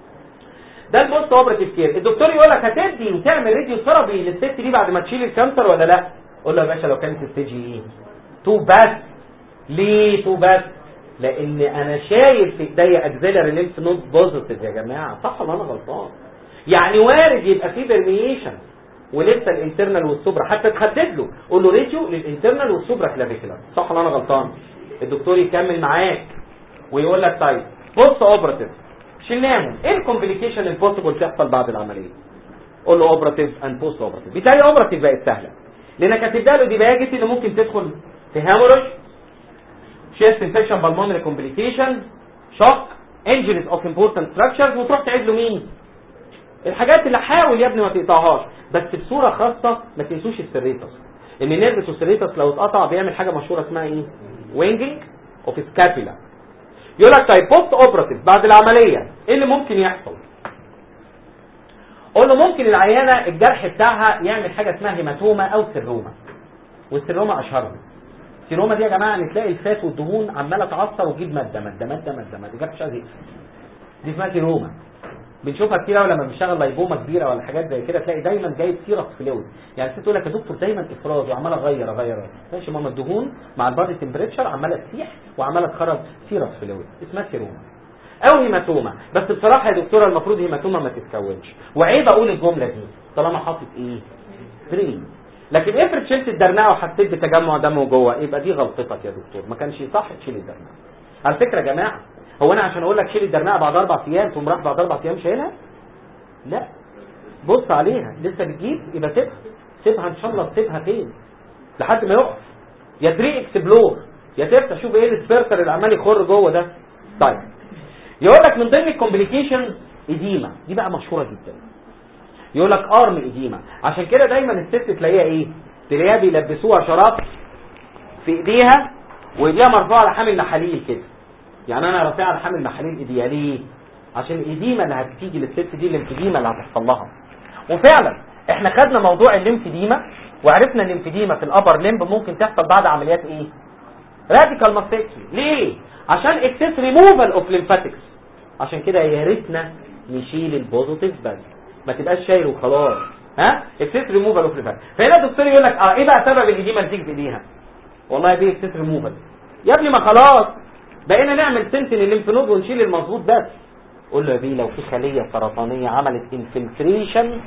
ده البوست اوبراتيف كير الدكتور يقول لك هتدي وتعمل راديو ثيرابي للست دي بعد ما تشيل الكانسر ولا لا قول له يا باشا لو كانت الستيج ايه تو بس ليه تو بس لان انا شايل في ايديا اكزيلري ليمف نود بوزيتيف يا جماعه صح ولا انا غلطان يعني وارد يبقى في برميشن ولسه الانترنال والسوبرا حتى تحدد له قول له ريتيو للانترنال والسوبرا كلافيكولار صح ولا انا غلطان الدكتور يكمل معاك ويقول لك طيب بص اوبراتيف شلناهم ايه الكومبليكيشن البوسيبل تحصل بعد العمليه قول له اوبراتيف اند بوست اوبراتيف بالتالي اوبراتيف بقت سهله لانك هتبدا له دي باجت اللي ممكن تدخل في هامورج شيست انفكشن بالمونري كومبليكيشن شوك انجريز اوف امبورتنت ستراكشرز وتروح تعيد له مين الحاجات اللي حاول يا ابني ما تقطعهاش بس بصوره خاصه ما تنسوش السريتس ان نيرفس والسريتس لو اتقطع بيعمل حاجه مشهوره اسمها ايه وينجنج اوف سكابيلا يقول لك طيب بوست اوبراتيف بعد العمليه ايه اللي ممكن يحصل قول له ممكن العيانه الجرح بتاعها يعمل حاجه اسمها هيماتوما او سيروما والسيروما اشهرهم السيروما دي يا جماعه ان تلاقي الفات والدهون عماله تعصر وتجيب ماده ماده ماده ماده ماده جت مش عايز يقفل دي اسمها سيروما بنشوفها كتير قوي لما بنشتغل لايبوما كبيره ولا حاجات زي كده تلاقي دايما جايب سيرس فلويد يعني الست تقول لك يا دكتور دايما افراز وعمال اغير اغير ماشي ماما الدهون مع البادي تمبريتشر عماله تسيح وعماله تخرج سيرس فلويد اسمها سيروما او هيماتوما بس بصراحه يا دكتوره المفروض هيماتوما ما تتكونش وعيب اقول الجمله دي طالما حاطط ايه دريم لكن افرض شلت الدرنقه وحسيت بتجمع دم جوه يبقى دي غلطتك يا دكتور ما كانش صح تشيل الدرنقه على فكره يا جماعه هو انا عشان اقول لك شيل الدرنقه بعد اربع ايام تقوم راح بعد اربع ايام شايلها لا بص عليها لسه بتجيب يبقى سيبها سيبها ان شاء الله تسيبها فين لحد ما يقف يا تري اكسبلور يا تفتح شوف ايه السبيرتر اللي عمال يخر جوه ده طيب يقول لك من ضمن الكومبليكيشن اديما دي بقى مشهوره جدا يقول لك ارم اديما عشان كده دايما الست تلاقيها ايه تلاقيها بيلبسوها شراب في ايديها وايديها مرفوعه على حامل محاليل كده يعني انا رافعه على حامل محاليل ايديها ليه عشان الاديمه اللي هتيجي للست دي الليمفديما اللي هتحصل لها وفعلا احنا خدنا موضوع الليمفديما وعرفنا الليمفديما في الابر ليمب ممكن تحصل بعد عمليات ايه راديكال ماستكتومي ليه عشان اكسس ريموفال اوف ليمفاتكس عشان كده يا ريتنا نشيل البوزيتيف بس ما تبقاش شايل وخلاص ها اكسس ريموفال اوف ليمفاتكس فهنا الدكتور يقول لك اه ايه بقى سبب الاديمه اللي تيجي في ايديها والله دي اكسس ريموفال يا ابني ما خلاص بقينا نعمل سنتين الليمف نود ونشيل المظبوط بس قول له يا بيه لو في خليه سرطانيه عملت انفلتريشن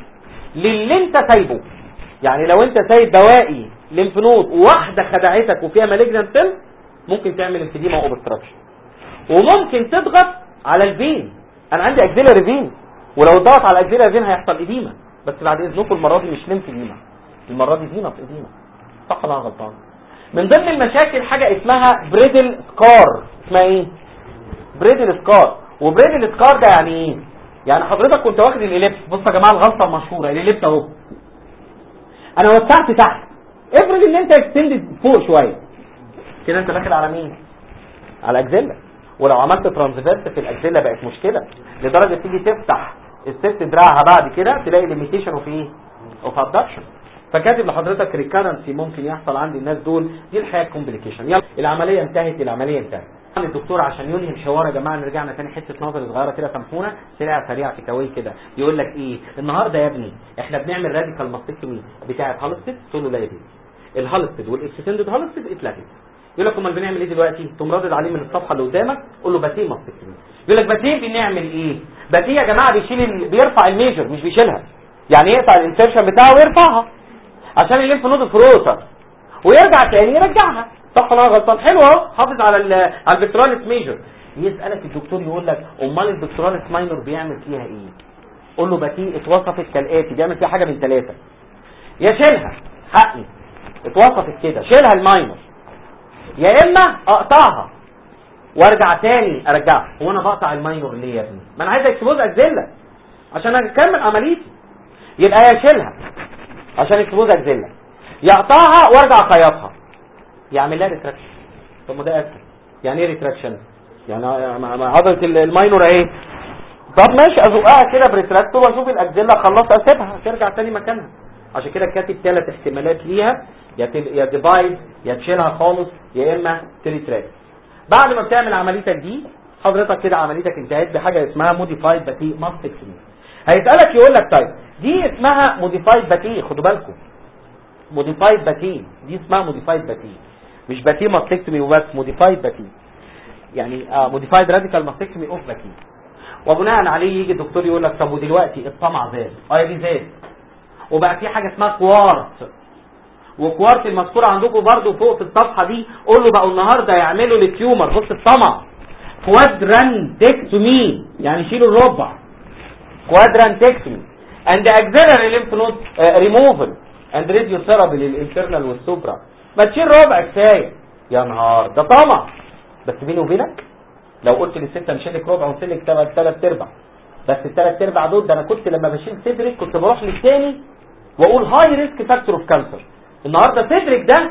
للي انت سايبه يعني لو انت سايب بواقي ليمف نود وواحده خدعتك وفيها مالجنت سيل ممكن تعمل انفيديما اوبستراكشن وممكن تضغط على الفين انا عندي اكزيلاري فين ولو ضغط على الاكزيلاري فين هيحصل اديمه بس بعد اذنكم المره دي مش ليمفيديما المره دي ديما في اديمه صح ولا أنا غلطان من ضمن المشاكل حاجه اسمها بريدل سكار اسمها ايه بريدل سكار وبريدل سكار ده يعني ايه يعني حضرتك كنت واخد الاليبس بص يا جماعه الغلطه المشهوره الاليبس اهو انا وسعت تحت افرض ان انت اكستندد فوق شويه كده انت داخل على مين على الاكزيلا ولو عملت ترانسفيرس في الاكزيلا بقت مشكله لدرجه تيجي تفتح الست دراعها بعد كده تلاقي ليميتيشن اوف ايه اوف ابدكشن فكاتب لحضرتك ريكارنسي ممكن يحصل عند الناس دول دي الحياه كومبليكيشن يلا العمليه انتهت العمليه انتهت الدكتور عشان ينهي الحوار يا جماعه نرجعنا تاني حته نظر صغيره كده سامحونا سريعه سريعه في كده يقول لك ايه النهارده يا ابني احنا بنعمل راديكال ماستكتومي بتاعه هالستد تقول له لا يا بني الهالستد والاكستندد هالستد اتلغت يقول لك امال بنعمل ايه دلوقتي تقوم رادد عليه من الصفحه اللي قدامك قول له باتيه ماستكتومي يقول لك باتيه بنعمل ايه باتيه يا جماعه بيشيل ال... بيرفع الميجر مش بيشيلها يعني يقطع الانسرشن بتاعه ويرفعها عشان يلف نود الفروتر ويرجع تاني يرجعها صح ولا أنا غلطان حلو اهو حافظ على ال على البكتوراليس ميجر يسالك الدكتور يقول لك امال البكتوراليس ماينور بيعمل فيها ايه قول له باتيه اتوصفت كالاتي بيعمل فيها حاجه من ثلاثه يا شيلها حقي اتوصفت كده شيلها الماينور يا اما اقطعها وارجع تاني ارجعها هو انا بقطع الماينور ليه يا ابني ما انا عايز اكسبوز اكزيلا عشان اكمل عمليتي يبقى يا شيلها عشان اكسبوز اكزيلا يقطعها وارجع اخيطها يعمل لها ريتراكشن طب ما ده اسهل يعني ايه ريتراكشن يعني عضله الماينور ايه طب ماشي ازقها كده بريتراكتور واشوف الاكزيلا خلصها اسيبها ترجع تاني مكانها عشان كده كاتب ثلاث احتمالات ليها يا يا ديفايد يا تشيلها خالص يا اما تريتراكت بعد ما بتعمل عمليتك دي حضرتك كده عمليتك انتهت بحاجه اسمها موديفايد باتي ماستكتومي هيسالك يقول لك طيب دي اسمها موديفايد باتي خدوا بالكم موديفايد باتي دي اسمها موديفايد باتي مش باتي ماستكتومي وبس موديفايد باتي يعني اه موديفايد راديكال ماستكتومي اوف باتي وبناء عليه يجي الدكتور يقول لك طب ودلوقتي الطمع زاد اه دي زاد وبقى في حاجه اسمها كوارت وكوارت المذكوره عندكم برضو فوق في الصفحه دي قول له بقوا النهارده يعملوا التيومر بص الطمع كوادرانتكتومي يعني شيلوا الربع كوادرانتكتومي and axillary lymph node uh, removal and radiotherapy للانترنال والسوبرا ما تشيل ربع كفايه يا نهار ده طمع بس بيني وبينك لو قلت للست نشيلك ربع ونشيلك ثلاث ارباع بس الثلاث ارباع دول ده انا كنت لما بشيل صدرك كنت بروح للتاني واقول هاي ريسك فاكتور اوف كانسر النهارده صدرك ده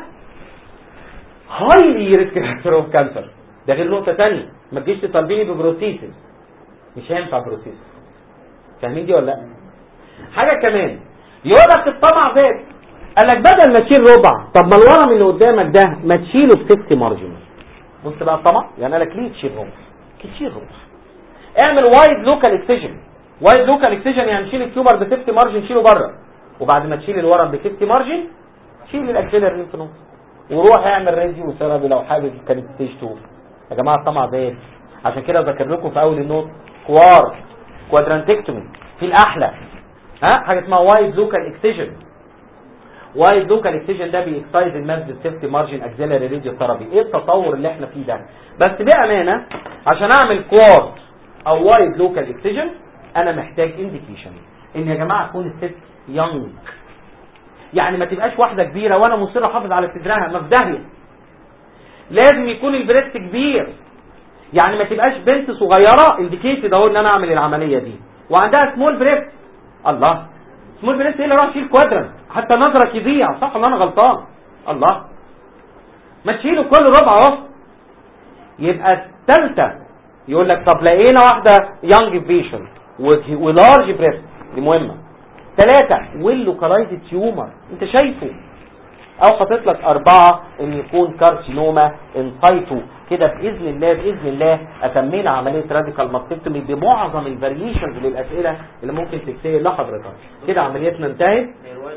هايلي ريسك فاكتور اوف كانسر ده غير نقطه ثانيه ما تجيش تطالبيني ببروسيسز مش هينفع بروسيسز فاهمين دي ولا لا حاجه كمان يقول لك الطمع زاد قال لك بدل ما تشيل ربع طب ما الورم اللي قدامك ده ما تشيله بسيفتي مارجن بص بقى الطمع يعني قال لك ليه تشيل ربع تشيل ربع اعمل وايد لوكال اكسجن وايد لوكال اكسجن يعني شيل التيومر بسيفتي مارجن شيله بره وبعد ما تشيل الورم بسيفتي مارجن شيل الاكسلر لينف نود وروح اعمل راديو وثيرابي لو حابب كانت ستيج 2 يا جماعه الطمع زاد عشان كده ذكر لكم في اول النوت كوار كوادرانتكتومي في الاحلى ها حاجه اسمها وايد لوكال اكسجن وايد لوكال اكسجن ده بيكسايز الماس بالسيفتي مارجن اكسلري راديو ثيرابي ايه التطور اللي احنا فيه ده بس بامانه عشان اعمل كوار او وايد لوكال اكسجن انا محتاج انديكيشن ان يا جماعه اكون الست يونج يعني ما تبقاش واحدة كبيرة وانا مصر احافظ على صدرها ما في داهية لازم يكون البريست كبير يعني ما تبقاش بنت صغيرة انديكيتد اهو ان انا اعمل العملية دي وعندها سمول بريست الله سمول بريست ايه اللي راح يشيل كوادرنت حتى نظرك يضيع صح ولا انا غلطان الله ما تشيله كل ربع اهو يبقى الثالثة يقول لك طب لقينا واحدة يونج بيشنت ولارج بريست دي مهمة ثلاثة واللوكالايزد تيومر انت شايفه او حاطط لك اربعة ان يكون كارسينوما انسايتو كده باذن الله باذن الله اتمينا عملية راديكال ماستكتومي بمعظم الفاريشنز للاسئلة اللي ممكن تتسال لحضرتك كده عمليتنا انتهت